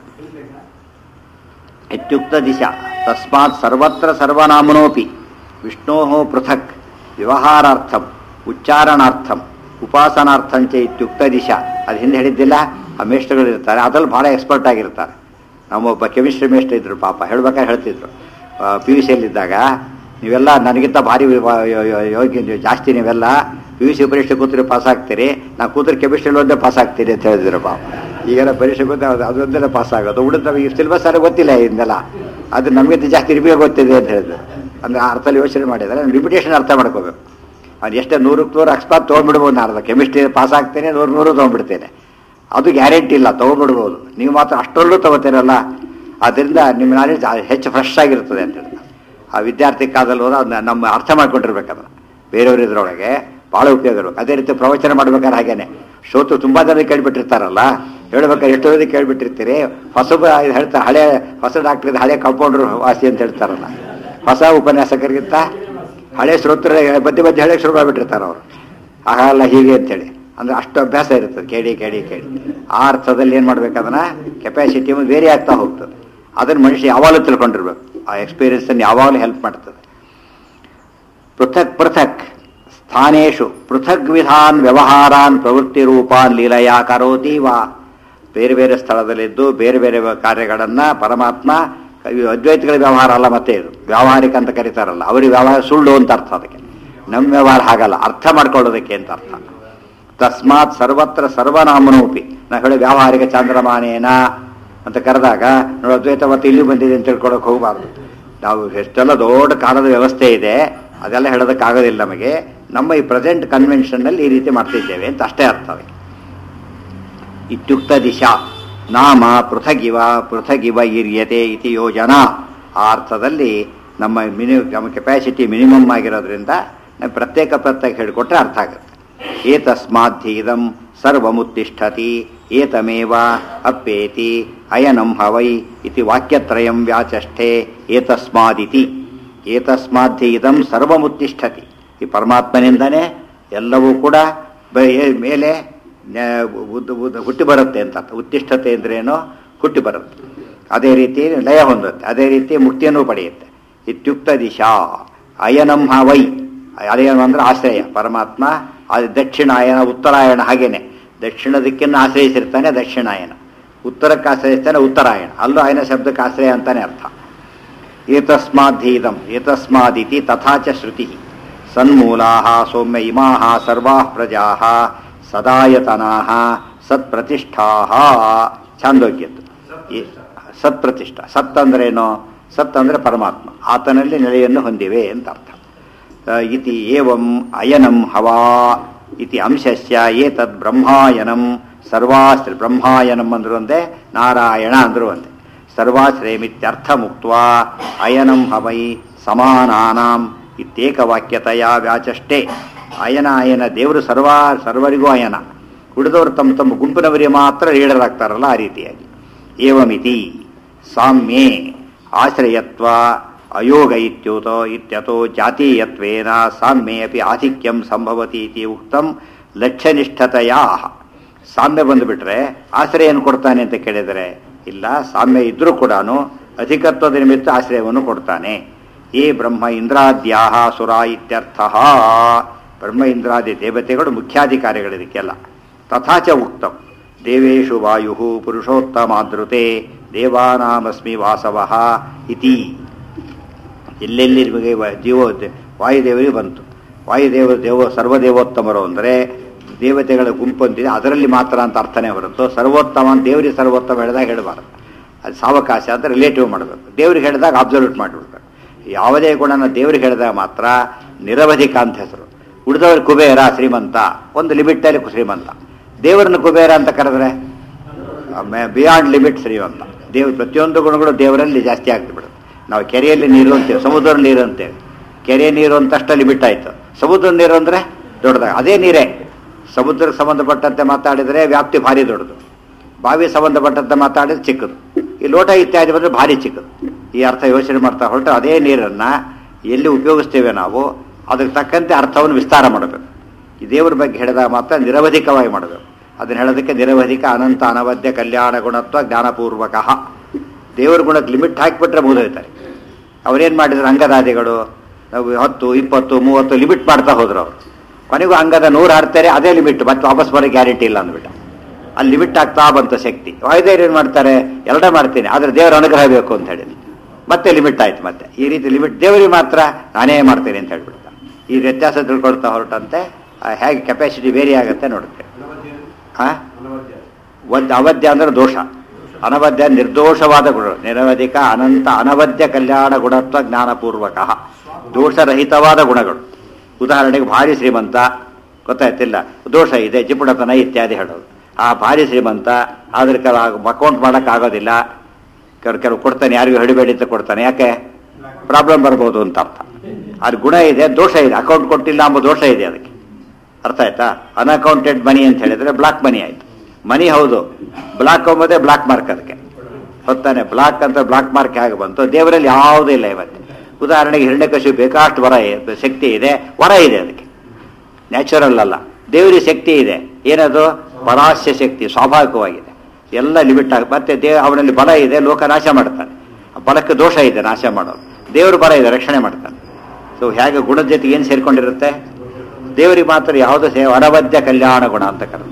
ಇತ್ಯುಕ್ತ ದಿಶಾ ತಸ್ಮಾತ್ ಸರ್ವತ್ರ ಸರ್ವನಾಮನೋಪಿ ವಿಷ್ಣೋ ಪೃಥಕ್ ವ್ಯವಹಾರಾರ್ಥಂ ಉಚ್ಚಾರಣಾರ್ಥಂ ಉಪಾಸನಾರ್ಥಂಚ ಇತ್ಯುಕ್ತ ದಿಶಾ ಅದು ಹಿಂದೆ ಹೇಳಿದ್ದಿಲ್ಲ ಆ ಮೇಷ್ಟ್ರುಗಳು ಇರ್ತಾರೆ ಅದ್ರಲ್ಲಿ ಭಾಳ ಎಕ್ಸ್ಪರ್ಟ್ ಆಗಿರ್ತಾರೆ ನಮ್ಮೊಬ್ಬ ಕೆಮಿಸ್ಟ್ರಿ ಮೇಷ್ಟ್ರು ಇದ್ರು ಪಾಪ ಹೇಳ್ಬೇಕಾದ್ರೆ ಹೇಳ್ತಿದ್ರು ಪಿ ಯು ಸಿಯಲ್ಲಿದ್ದಾಗ ನೀವೆಲ್ಲ ನನಗಿಂತ ಭಾರಿ ವ- ಯೋ- ಯೋ- ಯೋಗ್ಯ ನೀವು ಜಾಸ್ತಿ ನೀವೆಲ್ಲ ಪಿ ಯು ಸಿ ಪರೀಕ್ಷೆ ಕೂತ್ರೆ ಪಾಸ್ ಆಗ್ತೀರಿ ನಾನು ಕೂತ್ರೆ ಕೆಮಿಸ್ಟ್ರಿಲಿ ಒಂದೇ ಪಾಸ್ ಆಗ್ತೀರಿ ಅಂತ ಹೇಳಿದ್ರು ಪಾಪ ಈಗೆಲ್ಲ ಪರೀಕ್ಷೆ ಕೂತ್ರೆ ಅದು ಅದೊಂದೇ ಪಾಸ್ ಆಗೋದು ಉಳಿದ ನಮಗೆ ಸಿಲೆಬಸ್ ಎಲ್ಲ ಗೊತ್ತಿಲ್ಲ ಇದನ್ನೆಲ್ಲ ಅದು ನಮಗಿಂತ ಜಾಸ್ತಿ ನಿಮಗೆ ಗೊತ್ತಿದೆ ಅಂತ ಹೇಳಿದ್ರು ಅಂದ್ರೆ ಆ ಅರ್ಥದಲ್ಲಿ ಯೋಚನೆ ಮಾಡಿದರೆ ಲಿಮಿಟೇಷನ್ ಅರ್ಥ ಮಾಡ್ಕೋಬೇಕು ಅವ್ನು ಎಷ್ಟೇ ನೂರಕ್ಕೆ ನೂರು ಅಕಸ್ಮಾತ್ ತೊಗೊಂಡ್ಬಿಡ್ಬೋದು ನಾನು ಅರ್ಧ ಕೆಮಿಸ್ಟ್ರಿ ಪಾಸ್ ಆಗ್ತೇನೆ ನೂರು ನೂರು ತೊಗೊಂಡ್ಬಿಡ್ತೇನೆ ಅದು ಗ್ಯಾರಂಟಿ ಇಲ್ಲ ತೊಗೊಂಡ್ಬಿಡ್ಬೋದು ನೀವು ಮಾತ್ರ ಅಷ್ಟರಲ್ಲೂ ತಗೋತೀರಲ್ಲ ಅದರಿಂದ ನಿಮ್ಮ ನಾಲೆಜ್ ಹೆಚ್ಚು ಫ್ರೆಶ್ ಆಗಿರ್ತದೆ ಅಂತ ಹೇಳಿದ್ರು ಆ ವಿದ್ಯಾರ್ಥಿ ಕಾಲದಲ್ಲಿ ಹೋದ್ರೆ ಅದನ್ನ ನಮ್ಮ ಅರ್ಥ ಮಾಡ್ಕೊಂಡಿರ್ಬೇಕು ಅದನ್ನ ಬೇರೆಯವ್ರ ಇದ್ರೊಳಗೆ ಭಾಳ ಉಪಯೋಗ ಇರ್ಬೇಕು ಅದೇ ರೀತಿ ಪ್ರವಚನ ಮಾಡ್ಬೇಕಾದ್ರೆ ಹಾಗೇನೆ ಶ್ರೋತು ತುಂಬಾ ಜನ ಕೇಳ್ಬಿಟ್ಟಿರ್ತಾರಲ್ಲ ಹೇಳ್ಬೇಕಾದ್ರೆ ಎಷ್ಟೋ ಜನ ಕೇಳ್ಬಿಟ್ಟಿರ್ತೀರಿ ಹೊಸಬ ಇದು ಹೇಳ್ತಾರೆ ಹಳೆ ಹೊಸ ಡಾಕ್ಟರ್ ಹಳೆ ಕಂಪೌಂಡರ್ ವಾಸಿ ಅಂತ ಹೇಳ್ತಾರಲ್ಲ ಹೊಸ ಉಪನ್ಯಾಸಕರಿಗಿಂತ ಹಳೆ ಶ್ರೋತ್ರ ಬದ್ದೆ ಬದ್ದೆ ಹೇಳಕ್ಕೆ ಶುರು ಮಾಡಿಬಿಟ್ಟಿರ್ತಾರೆ ಅವರು ಆಗಲ್ಲ ಹೀಗೆ ಅಂತೇಳಿ ಅಂದ್ರೆ ಅಷ್ಟು ಅಭ್ಯಾಸ ಇರ್ತದೆ ಕೇಳಿ ಕೇಳಿ ಕೇಳಿ ಆ ಅರ್ಥದಲ್ಲಿ ಏನು ಮಾಡ್ಬೇಕು ಅದನ್ನ ಕೆಪಾಸಿಟಿ ಬೇರೆ ಆಗ್ತಾ ಹೋಗ್ತದೆ ಅದನ್ನ ಮನುಷ್ಯ ಯಾವಾಗಲೂ ತಿಳ್ಕೊಂಡಿರ್ಬೇಕು ಆ ಎಕ್ಸ್ಪೀರಿಯನ್ಸ್ ಅನ್ನು ಯಾವಾಗಲೂ ಹೆಲ್ಪ್ ಮಾಡ್ತದೆ ಪೃಥಕ್ ಪೃಥಕ್ ಸ್ಥಾನೇಶು ಪೃಥಕ್ ವಿಧಾನ್ ವ್ಯವಹಾರಾನ್ ಪ್ರವೃತ್ತಿ ರೂಪಾನ್ ಲೀಲಯಾ ಕರೋತಿ ವಾ ಬೇರೆ ಬೇರೆ ಸ್ಥಳದಲ್ಲಿದ್ದು ಬೇರೆ ಬೇರೆ ಕಾರ್ಯಗಳನ್ನ ಪರಮಾತ್ಮ ಇವು ಅದ್ವೈತಗಳ ವ್ಯವಹಾರ ಅಲ್ಲ ಮತ್ತೆ ಇದು ವ್ಯಾವಹಾರಿಕ ಅಂತ ಕರೀತಾರಲ್ಲ ಅವರಿಗೆ ವ್ಯವಹಾರ ಸುಳ್ಳು ಅಂತ ಅರ್ಥ ಅದಕ್ಕೆ ನಮ್ಮ ವ್ಯವಹಾರ ಹಾಗಲ್ಲ ಅರ್ಥ ಮಾಡ್ಕೊಳ್ಳೋದಕ್ಕೆ ಅಂತ ಅರ್ಥ ತಸ್ಮಾತ್ ಸರ್ವತ್ರ ಸರ್ವನಾಮನೋಪಿ ನಾವು ಹೇಳಿ ವ್ಯಾವಹಾರಿಕ ಚಾಂದ್ರಮಾನೇನ ಅಂತ ಕರೆದಾಗ ನೋಡಿ ಅದ್ವೈತ ಮತ್ತೆ ಇಲ್ಲಿ ಬಂದಿದೆ ಅಂತ ತಿಳ್ಕೊಳಕ್ ಹೋಗಬಾರ್ದು ನಾವು ಎಷ್ಟೆಲ್ಲ ದೊಡ್ಡ ಕಾಲದ ವ್ಯವಸ್ಥೆ ಇದೆ ಅದೆಲ್ಲ ಹೇಳೋದಕ್ಕಾಗೋದಿಲ್ಲ ನಮಗೆ ನಮ್ಮ ಈ ಪ್ರೆಸೆಂಟ್ ಕನ್ವೆನ್ಷನ್ನಲ್ಲಿ ಈ ರೀತಿ ಮಾಡ್ತಿದ್ದೇವೆ ಅಂತ ಅಷ್ಟೇ ಅರ್ಥ ಅದಕ್ಕೆ ಇತ್ಯುಕ್ತ ದಿಶಾ ನಾಮ ಪೃಥಗಿವ ಪೃಥಗಿವ ಇರ್ಯತೆ ಇತಿ ಯೋಜನಾ ಆ ಅರ್ಥದಲ್ಲಿ ನಮ್ಮ ಮಿನಿ ನಮ್ಮ ಕೆಪಾಸಿಟಿ ಮಿನಿಮಮ್ ಆಗಿರೋದ್ರಿಂದ ನಾವು ಪ್ರತ್ಯೇಕ ಪ್ರತ್ಯೇಕ ಹೇಳಿಕೊಟ್ರೆ ಅರ್ಥ ಆಗುತ್ತೆ ಏತಸ್ಮಾದ್ಧಿ ಇದಂ ಸರ್ವಮುತ್ತಿಷ್ಠತಿ ಏತಮೇವ ಅಪ್ಪೇತಿ ಅಯನಂ ಹವೈ ಇತಿ ವಾಕ್ಯತ್ರಯಂ ವ್ಯಾಚಷ್ಠೆ ಏತಸ್ಮಾದಿತಿ ಏತಸ್ಮಾದ್ಧಿ ಇದಂ ಸರ್ವಮುತ್ತಿಷ್ಠತಿ ಈ ಪರಮಾತ್ಮನಿಂದನೇ ಎಲ್ಲವೂ ಕೂಡ ಬ- ಏ- ಮೇಲೆ ನ್ಯಾ- ಉದ್- ಉದ್- ಹುಟ್ಟಿ ಬರುತ್ತೆ ಅಂತ ಅರ್ಥ. ಉತ್ತಿಷ್ಠತೆ ಅಂದ್ರೇನು ಹುಟ್ಟಿ ಬರುತ್ತೆ ಅದೇ ರೀತಿ ಲಯ ಹೊಂದುತ್ತೆ ಅದೇ ರೀತಿ ಮುಕ್ತಿಯನ್ನು ಪಡೆಯುತ್ತೆ ಇತ್ಯುಕ್ತ ದಿಶಾ ಅಯನಂ ಹ ವೈ ಅಯನ ಅಂದ್ರೆ ಆಶ್ರಯ ಪರಮಾತ್ಮ ಅದು ದಕ್ಷಿಣಾಯನ ಉತ್ತರಾಯಣ ಹಾಗೇನೆ ದಕ್ಷಿಣ ದಿಕ್ಕನ್ನು ಆಶ್ರಯಿಸಿರ್ತಾನೆ ದಕ್ಷಿಣಾಯನ ಉತ್ತರಕ್ಕೆ ಆಶ್ರಯಿಸ್ತಾನೆ ಉತ್ತರಾಯಣ ಅಲ್ಲೂ ಆಯನ ಶಬ್ದಕ್ಕೆ ಆಶ್ರಯ ಅಂತಾನೆ ಅರ್ಥ ಏತಸ್ಮಾದ್ದೀದಂ ಏತಸ್ಮಾದಿತಿ ತಥಾ ಚ ಶ್ರುತಿ ಸನ್ಮೂಲಾಃ ಸೌಮ್ಯ ಇಮಾಃ ಸರ್ವಾಃ ಪ್ರಜಾಃ ಸದಾಯತನಾಃ ಸತ್ಪ್ರತಿಷ್ಠಾಃ ಛಾಂದೋಗ್ಯದ್ದು ಈ ಸತ್ಪ್ರತಿಷ್ಠ ಸತ್ ಅಂದ್ರೇನು ಸತ್ ಅಂದ್ರೆ ಪರಮಾತ್ಮ ಆತನಲ್ಲಿ ನೆಲೆಯನ್ನು ಹೊಂದಿವೆ ಅಂತ ಅರ್ಥ ಅ, ಇತಿ ಏವಂ ಅಯನಂ ಹವಾ ಇತಿ ಅಂಶಸ್ಯ ಏತದ್ ಬ್ರಹ್ಮಾಯನಂ ಸರ್ವಾಶ್ರ ಬ್ರಹ್ಮಾಯನಂ ಅಂದ್ರು ಒಂದೇ ನಾರಾಯಣ ಅಂದ್ರು ಒಂದೇ ಸರ್ವಾಶ್ರಯಮಿತ್ಯರ್ಥ ಮುಕ್ತ ಅಯನಂ ಹವೈ ಸಮಾನಾನಾಂ ಇತ್ಯೇಕವಾಕ್ಯತೆಯ ವ್ಯಾಚಷ್ಟೇ ಅಯನ ಅಯನ ದೇವರು ಸರ್ವ ಸರ್ವರಿಗೂ ಅಯನ ಉಳಿದವರು ತಮ್ಮ ತಮ್ಮ ಗುಂಪಿನವರಿಗೆ ಮಾತ್ರ ಲೀಡರ್ ಆಗ್ತಾರಲ್ಲ ಆ ರೀತಿಯಾಗಿ ಏವಮಿತಿ ಸಾಮ್ಯೇ ಆಶ್ರಯತ್ವ ಅಯೋಗ ಇತ್ಯುತೋ ಇತ್ಯತೋ ಜಾತೀಯತ್ವೇನ ಸಾಮ್ಯೇ ಅಪಿ ಆಧಿಕ್ಯಂ ಸಂಭವತಿ ಇತಿ ಉಕ್ತಂ ಲಕ್ಷ್ಯನಿಷ್ಠತೆಯಾ ಸಾಮ್ಯ ಬಂದುಬಿಟ್ರೆ ಆಶ್ರಯ ಏನು ಕೊಡ್ತಾನೆ ಅಂತ ಕೇಳಿದರೆ ಇಲ್ಲ ಸಾಮ್ಯ ಇದ್ರೂ ಕೂಡ ಅಧಿಕತ್ವದ ನಿಮಿತ್ತ ಆಶ್ರಯವನ್ನು ಕೊಡ್ತಾನೆ ಏ ಬ್ರಹ್ಮ ಇಂದ್ರಾದ್ಯಾಹ ಸುರ ಇತ್ಯರ್ಥ ಬ್ರಹ್ಮ ಇಂದ್ರಾದಿ ದೇವತೆಗಳು ಮುಖ್ಯಾಧಿಕಾರಿಗಳು ಇದಕ್ಕೆಲ್ಲ ತಥಾಚ ಉಕ್ತಂ ದೇವೇಶು ವಾಯು ಪುರುಷೋತ್ತಮಾದೃತೆ ದೇವಾನಾಮಸ್ಮಿ ವಾಸವಃ ಇತಿ ಎಲ್ಲೆಲ್ಲಿ ನಿಮಗೆ ವ- ಜೀವ ವಾಯುದೇವರಿಗೆ ಬಂತು ವಾಯುದೇವ ದೇವ ಸರ್ವದೇವೋತ್ತಮರು ಅಂದರೆ ದೇವತೆಗಳ ಗುಂಪು ಅಂತಿದೆ ಅದರಲ್ಲಿ ಮಾತ್ರ ಅಂತ ಅರ್ಥನೇ ಹೊರತು ಸರ್ವೋತ್ತಮ ಅಂತ ದೇವರಿಗೆ ಸರ್ವೋತ್ತಮ ಹೇಳಿದಾಗ ಹೇಳಬಾರ್ದು ಅದು ಸಾವಕಾಶ ಅಂತ ರಿಲೇಟಿವ್ ಮಾಡಬೇಕು ದೇವ್ರಿಗೆ ಹೇಳಿದಾಗ ಅಬ್ಸಲ್ಯೂಟ್ ಮಾಡಿಬಿಡ್ಬೇಕು ಯಾವುದೇ ಗುಣನ ದೇವ್ರಿಗೆ ಹೇಳಿದಾಗ ಮಾತ್ರ ನಿರವಧಿಕ ಅಂತ ಹೆಸರು ಉಳಿದವ್ರಿಗೆ ಕುಬೇರ ಶ್ರೀಮಂತ ಒಂದು ಲಿಮಿಟಲ್ಲಿ ಶ್ರೀಮಂತ ದೇವರನ್ನು ಕುಬೇರ ಅಂತ ಕರೆದ್ರೆ ಬಿಯಾಂಡ್ ಲಿಮಿಟ್ ಶ್ರೀಮಂತ ದೇವ್ ಪ್ರತಿಯೊಂದು ಗುಣಗಳು ದೇವರಲ್ಲಿ ಜಾಸ್ತಿ ಆಗ್ತಿಬಿಡುತ್ತೆ ನಾವು ಕೆರೆಯಲ್ಲಿ ನೀರು ಅಂತೇವೆ ಸಮುದ್ರ ನೀರು ಅಂತೇವೆ ಕೆರೆ ನೀರು ಅಂತಷ್ಟ ಲಿಮಿಟ್ ಆಯಿತು ಸಮುದ್ರ ನೀರು ಅಂದರೆ ದೊಡ್ಡದಾಗ ಅದೇ ನೀರೇ ಸಮುದ್ರಕ್ಕೆ ಸಂಬಂಧಪಟ್ಟಂತೆ ಮಾತಾಡಿದರೆ ವ್ಯಾಪ್ತಿ ಭಾರಿ ದೊಡ್ಡದು ಬಾವಿ ಸಂಬಂಧಪಟ್ಟಂತೆ ಮಾತಾಡಿದ್ರೆ ಚಿಕ್ಕದು ಈ ಲೋಟ ಇತ್ಯಾದಿ ಬಂದರೆ ಭಾರಿ ಚಿಕ್ಕದು ಈ ಅರ್ಥ ಯೋಚನೆ ಮಾಡ್ತಾ ಹೊರಟು ಅದೇ ನೀರನ್ನು ಎಲ್ಲಿ ಉಪಯೋಗಿಸ್ತೇವೆ ನಾವು ಅದಕ್ಕೆ ತಕ್ಕಂತೆ ಅರ್ಥವನ್ನು ವಿಸ್ತಾರ ಮಾಡಬೇಕು ಈ ದೇವರ ಬಗ್ಗೆ ಹೇಳಿದಾಗ ಮಾತ್ರ ನಿರವಧಿಕವಾಗಿ ಮಾಡಬೇಕು ಅದನ್ನು ಹೇಳೋದಕ್ಕೆ ನಿರವಧಿಕ ಅನಂತ ಅನವದ್ಯ ಕಲ್ಯಾಣ ಗುಣತ್ವ ಜ್ಞಾನಪೂರ್ವಕ ದೇವರ ಗುಣಕ್ಕೆ ಲಿಮಿಟ್ ಹಾಕಿಬಿಟ್ರೆ ಮುಗಿದೋಯ್ತಾರೆ ಅವ್ರೇನು ಮಾಡಿದ್ರು ಅಂಗದಾದಿಗಳು ನಾವು ಹತ್ತು ಇಪ್ಪತ್ತು ಮೂವತ್ತು ಲಿಮಿಟ್ ಮಾಡ್ತಾ ಹೋದ್ರು ಅವರು ಕೊನೆಗೂ ಅಂಗದ ನೂರು ಆಡ್ತಾರೆ ಅದೇ ಲಿಮಿಟ್ ಮತ್ತೆ ವಾಪಸ್ ಬರೋ ಗ್ಯಾರಂಟಿ ಇಲ್ಲ ಅಂದ್ಬಿಟ್ಟು ಅಲ್ಲಿ ಲಿಮಿಟ್ ಆಗ್ತಾ ಬಂತು ಶಕ್ತಿ ವಾಯುದೇವ್ರು ಏನು ಮಾಡ್ತಾರೆ ಎರಡೇ ಮಾಡ್ತೀನಿ ಆದರೆ ದೇವರ ಅನುಗ್ರಹ ಬೇಕು ಅಂತ ಹೇಳಿ ಮತ್ತೆ ಲಿಮಿಟ್ ಆಯ್ತು ಮತ್ತೆ ಈ ರೀತಿ ಲಿಮಿಟ್ ದೇವರಿಗೆ ಮಾತ್ರ ನಾನೇ ಮಾಡ್ತೇನೆ ಅಂತ ಹೇಳ್ಬಿಡ್ತಾನೆ ಈ ವ್ಯತ್ಯಾಸ ತಿಳ್ಕೊಳ್ತಾ ಹೊರಟಂತೆ ಆ, ಹೇಗೆ ಕೆಪಾಸಿಟಿ ವೇರಿ ಆಗುತ್ತೆ ನೋಡುತ್ತೆ ಅನವದ್ಯ ಹಾ ಅನವದ್ಯ ಒಂದು ಅವಧ್ಯ ಅಂದ್ರೆ ದೋಷ ಅನವಧ್ಯ ನಿರ್ದೋಷವಾದ ಗುಣ ನಿರವಧಿಕ ಅನಂತ ಅನವಧ್ಯ ಕಲ್ಯಾಣ ಗುಣತ್ವ ಜ್ಞಾನಪೂರ್ವಕ ದೋಷರಹಿತವಾದ ಗುಣಗಳು ಉದಾಹರಣೆಗೆ ಭಾರಿ ಶ್ರೀಮಂತ ಗೊತ್ತಾಯ್ತಿಲ್ಲ ದೋಷ ಇದೆ ಜಿಪುಣತನ ಇತ್ಯಾದಿ ಹೇಳೋದು ಆ ಭಾರಿ ಶ್ರೀಮಂತ ಅದ್ರ ಕೆಲ ಅಕೌಂಟ್ ಮಾಡಕ್ ಆಗೋದಿಲ್ಲ ಕೆಲವು ಕೆಲವು ಕೊಡ್ತಾನೆ ಯಾರಿಗೂ ಹಿಡಿಬೇಡಿ ಅಂತ ಕೊಡ್ತಾನೆ ಯಾಕೆ ಪ್ರಾಬ್ಲಮ್ ಬರ್ಬೋದು ಅಂತ ಅರ್ಥ ಅದು ಗುಣ ಇದೆ ದೋಷ ಇದೆ ಅಕೌಂಟ್ ಕೊಟ್ಟಿಲ್ಲ ಎಂಬ ದೋಷ ಇದೆ ಅದಕ್ಕೆ ಅರ್ಥ ಆಯ್ತಾ ಅನ್ಅಕೌಂಟೆಡ್ ಮನಿ ಅಂತ ಹೇಳಿದ್ರೆ ಬ್ಲಾಕ್ ಮನಿ ಆಯ್ತು ಮನಿ ಹೌದು ಬ್ಲಾಕ್ ಎಂಬುದೇ ಬ್ಲಾಕ್ ಮಾರ್ಕ್ ಅದಕ್ಕೆ ಹೊತ್ತಾನೆ ಬ್ಲಾಕ್ ಅಂತ ಬ್ಲಾಕ್ ಮಾರ್ಕ್ ಹೇಗೆ ಬಂತು ದೇವರಲ್ಲಿ ಯಾವುದೂ ಇಲ್ಲ ಇವತ್ತು ಉದಾಹರಣೆಗೆ ಹಿರಣ್ಯಕಶಿ ಬೇಕಾಷ್ಟು ವರ ಇದೆ ಶಕ್ತಿ ಇದೆ ವರ ಇದೆ ಅದಕ್ಕೆ ನ್ಯಾಚುರಲ್ ಅಲ್ಲ ದೇವರಿಗೆ ಶಕ್ತಿ ಇದೆ ಏನದು ಪರಾಸ್ಯ ಶಕ್ತಿ ಸ್ವಾಭಾವಿಕವಾಗಿದೆ ಎಲ್ಲ ಲಿಮಿಟ್ ಆಗಿ ಮತ್ತೆ ದೇವ ಅವನಲ್ಲಿ ಬಲ ಇದೆ ಲೋಕ ನಾಶ ಮಾಡ್ತಾನೆ ಆ ಬಲಕ್ಕೆ ದೋಷ ಇದೆ ನಾಶ ಮಾಡೋದು ದೇವರು ಬಲ ಇದೆ ರಕ್ಷಣೆ ಮಾಡ್ತಾನೆ ಸೊ ಹೇಗೆ ಗುಣದ ಜೊತೆಗೆ ಏನು ಸೇರ್ಕೊಂಡಿರುತ್ತೆ ದೇವರಿಗೆ ಮಾತ್ರ ಯಾವುದು ಸೇ ಅನವದ್ಯ ಕಲ್ಯಾಣ ಗುಣ ಅಂತ ಕರೆದು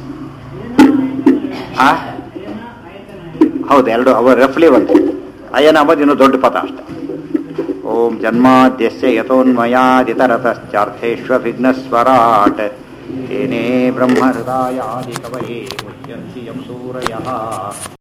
ಆ ಹೌದು ಎರಡು ಅವ ರಫ್ಲಿ ಒಂದು ಅಯ್ಯನ ಅಂಬದು ಇನ್ನೂ ದೊಡ್ಡ ಪದ ಅಷ್ಟೆ ಓಂ ಜನ್ಮಾದ್ಯಸ್ಯ ಯಥೋನ್ಮಯಾದಿತರತಶ್ಚಾರ್ಥೇಷ್ವಭಿಘ್ನಸ್ವರಾಟ್ ತೇನೇ ಬ್ರಹ್ಮ ಹೃದಯಾದಿ ಕವಯೇ ಮುಹ್ಯಂತಿ ಯಂ ಸೂರಯಃ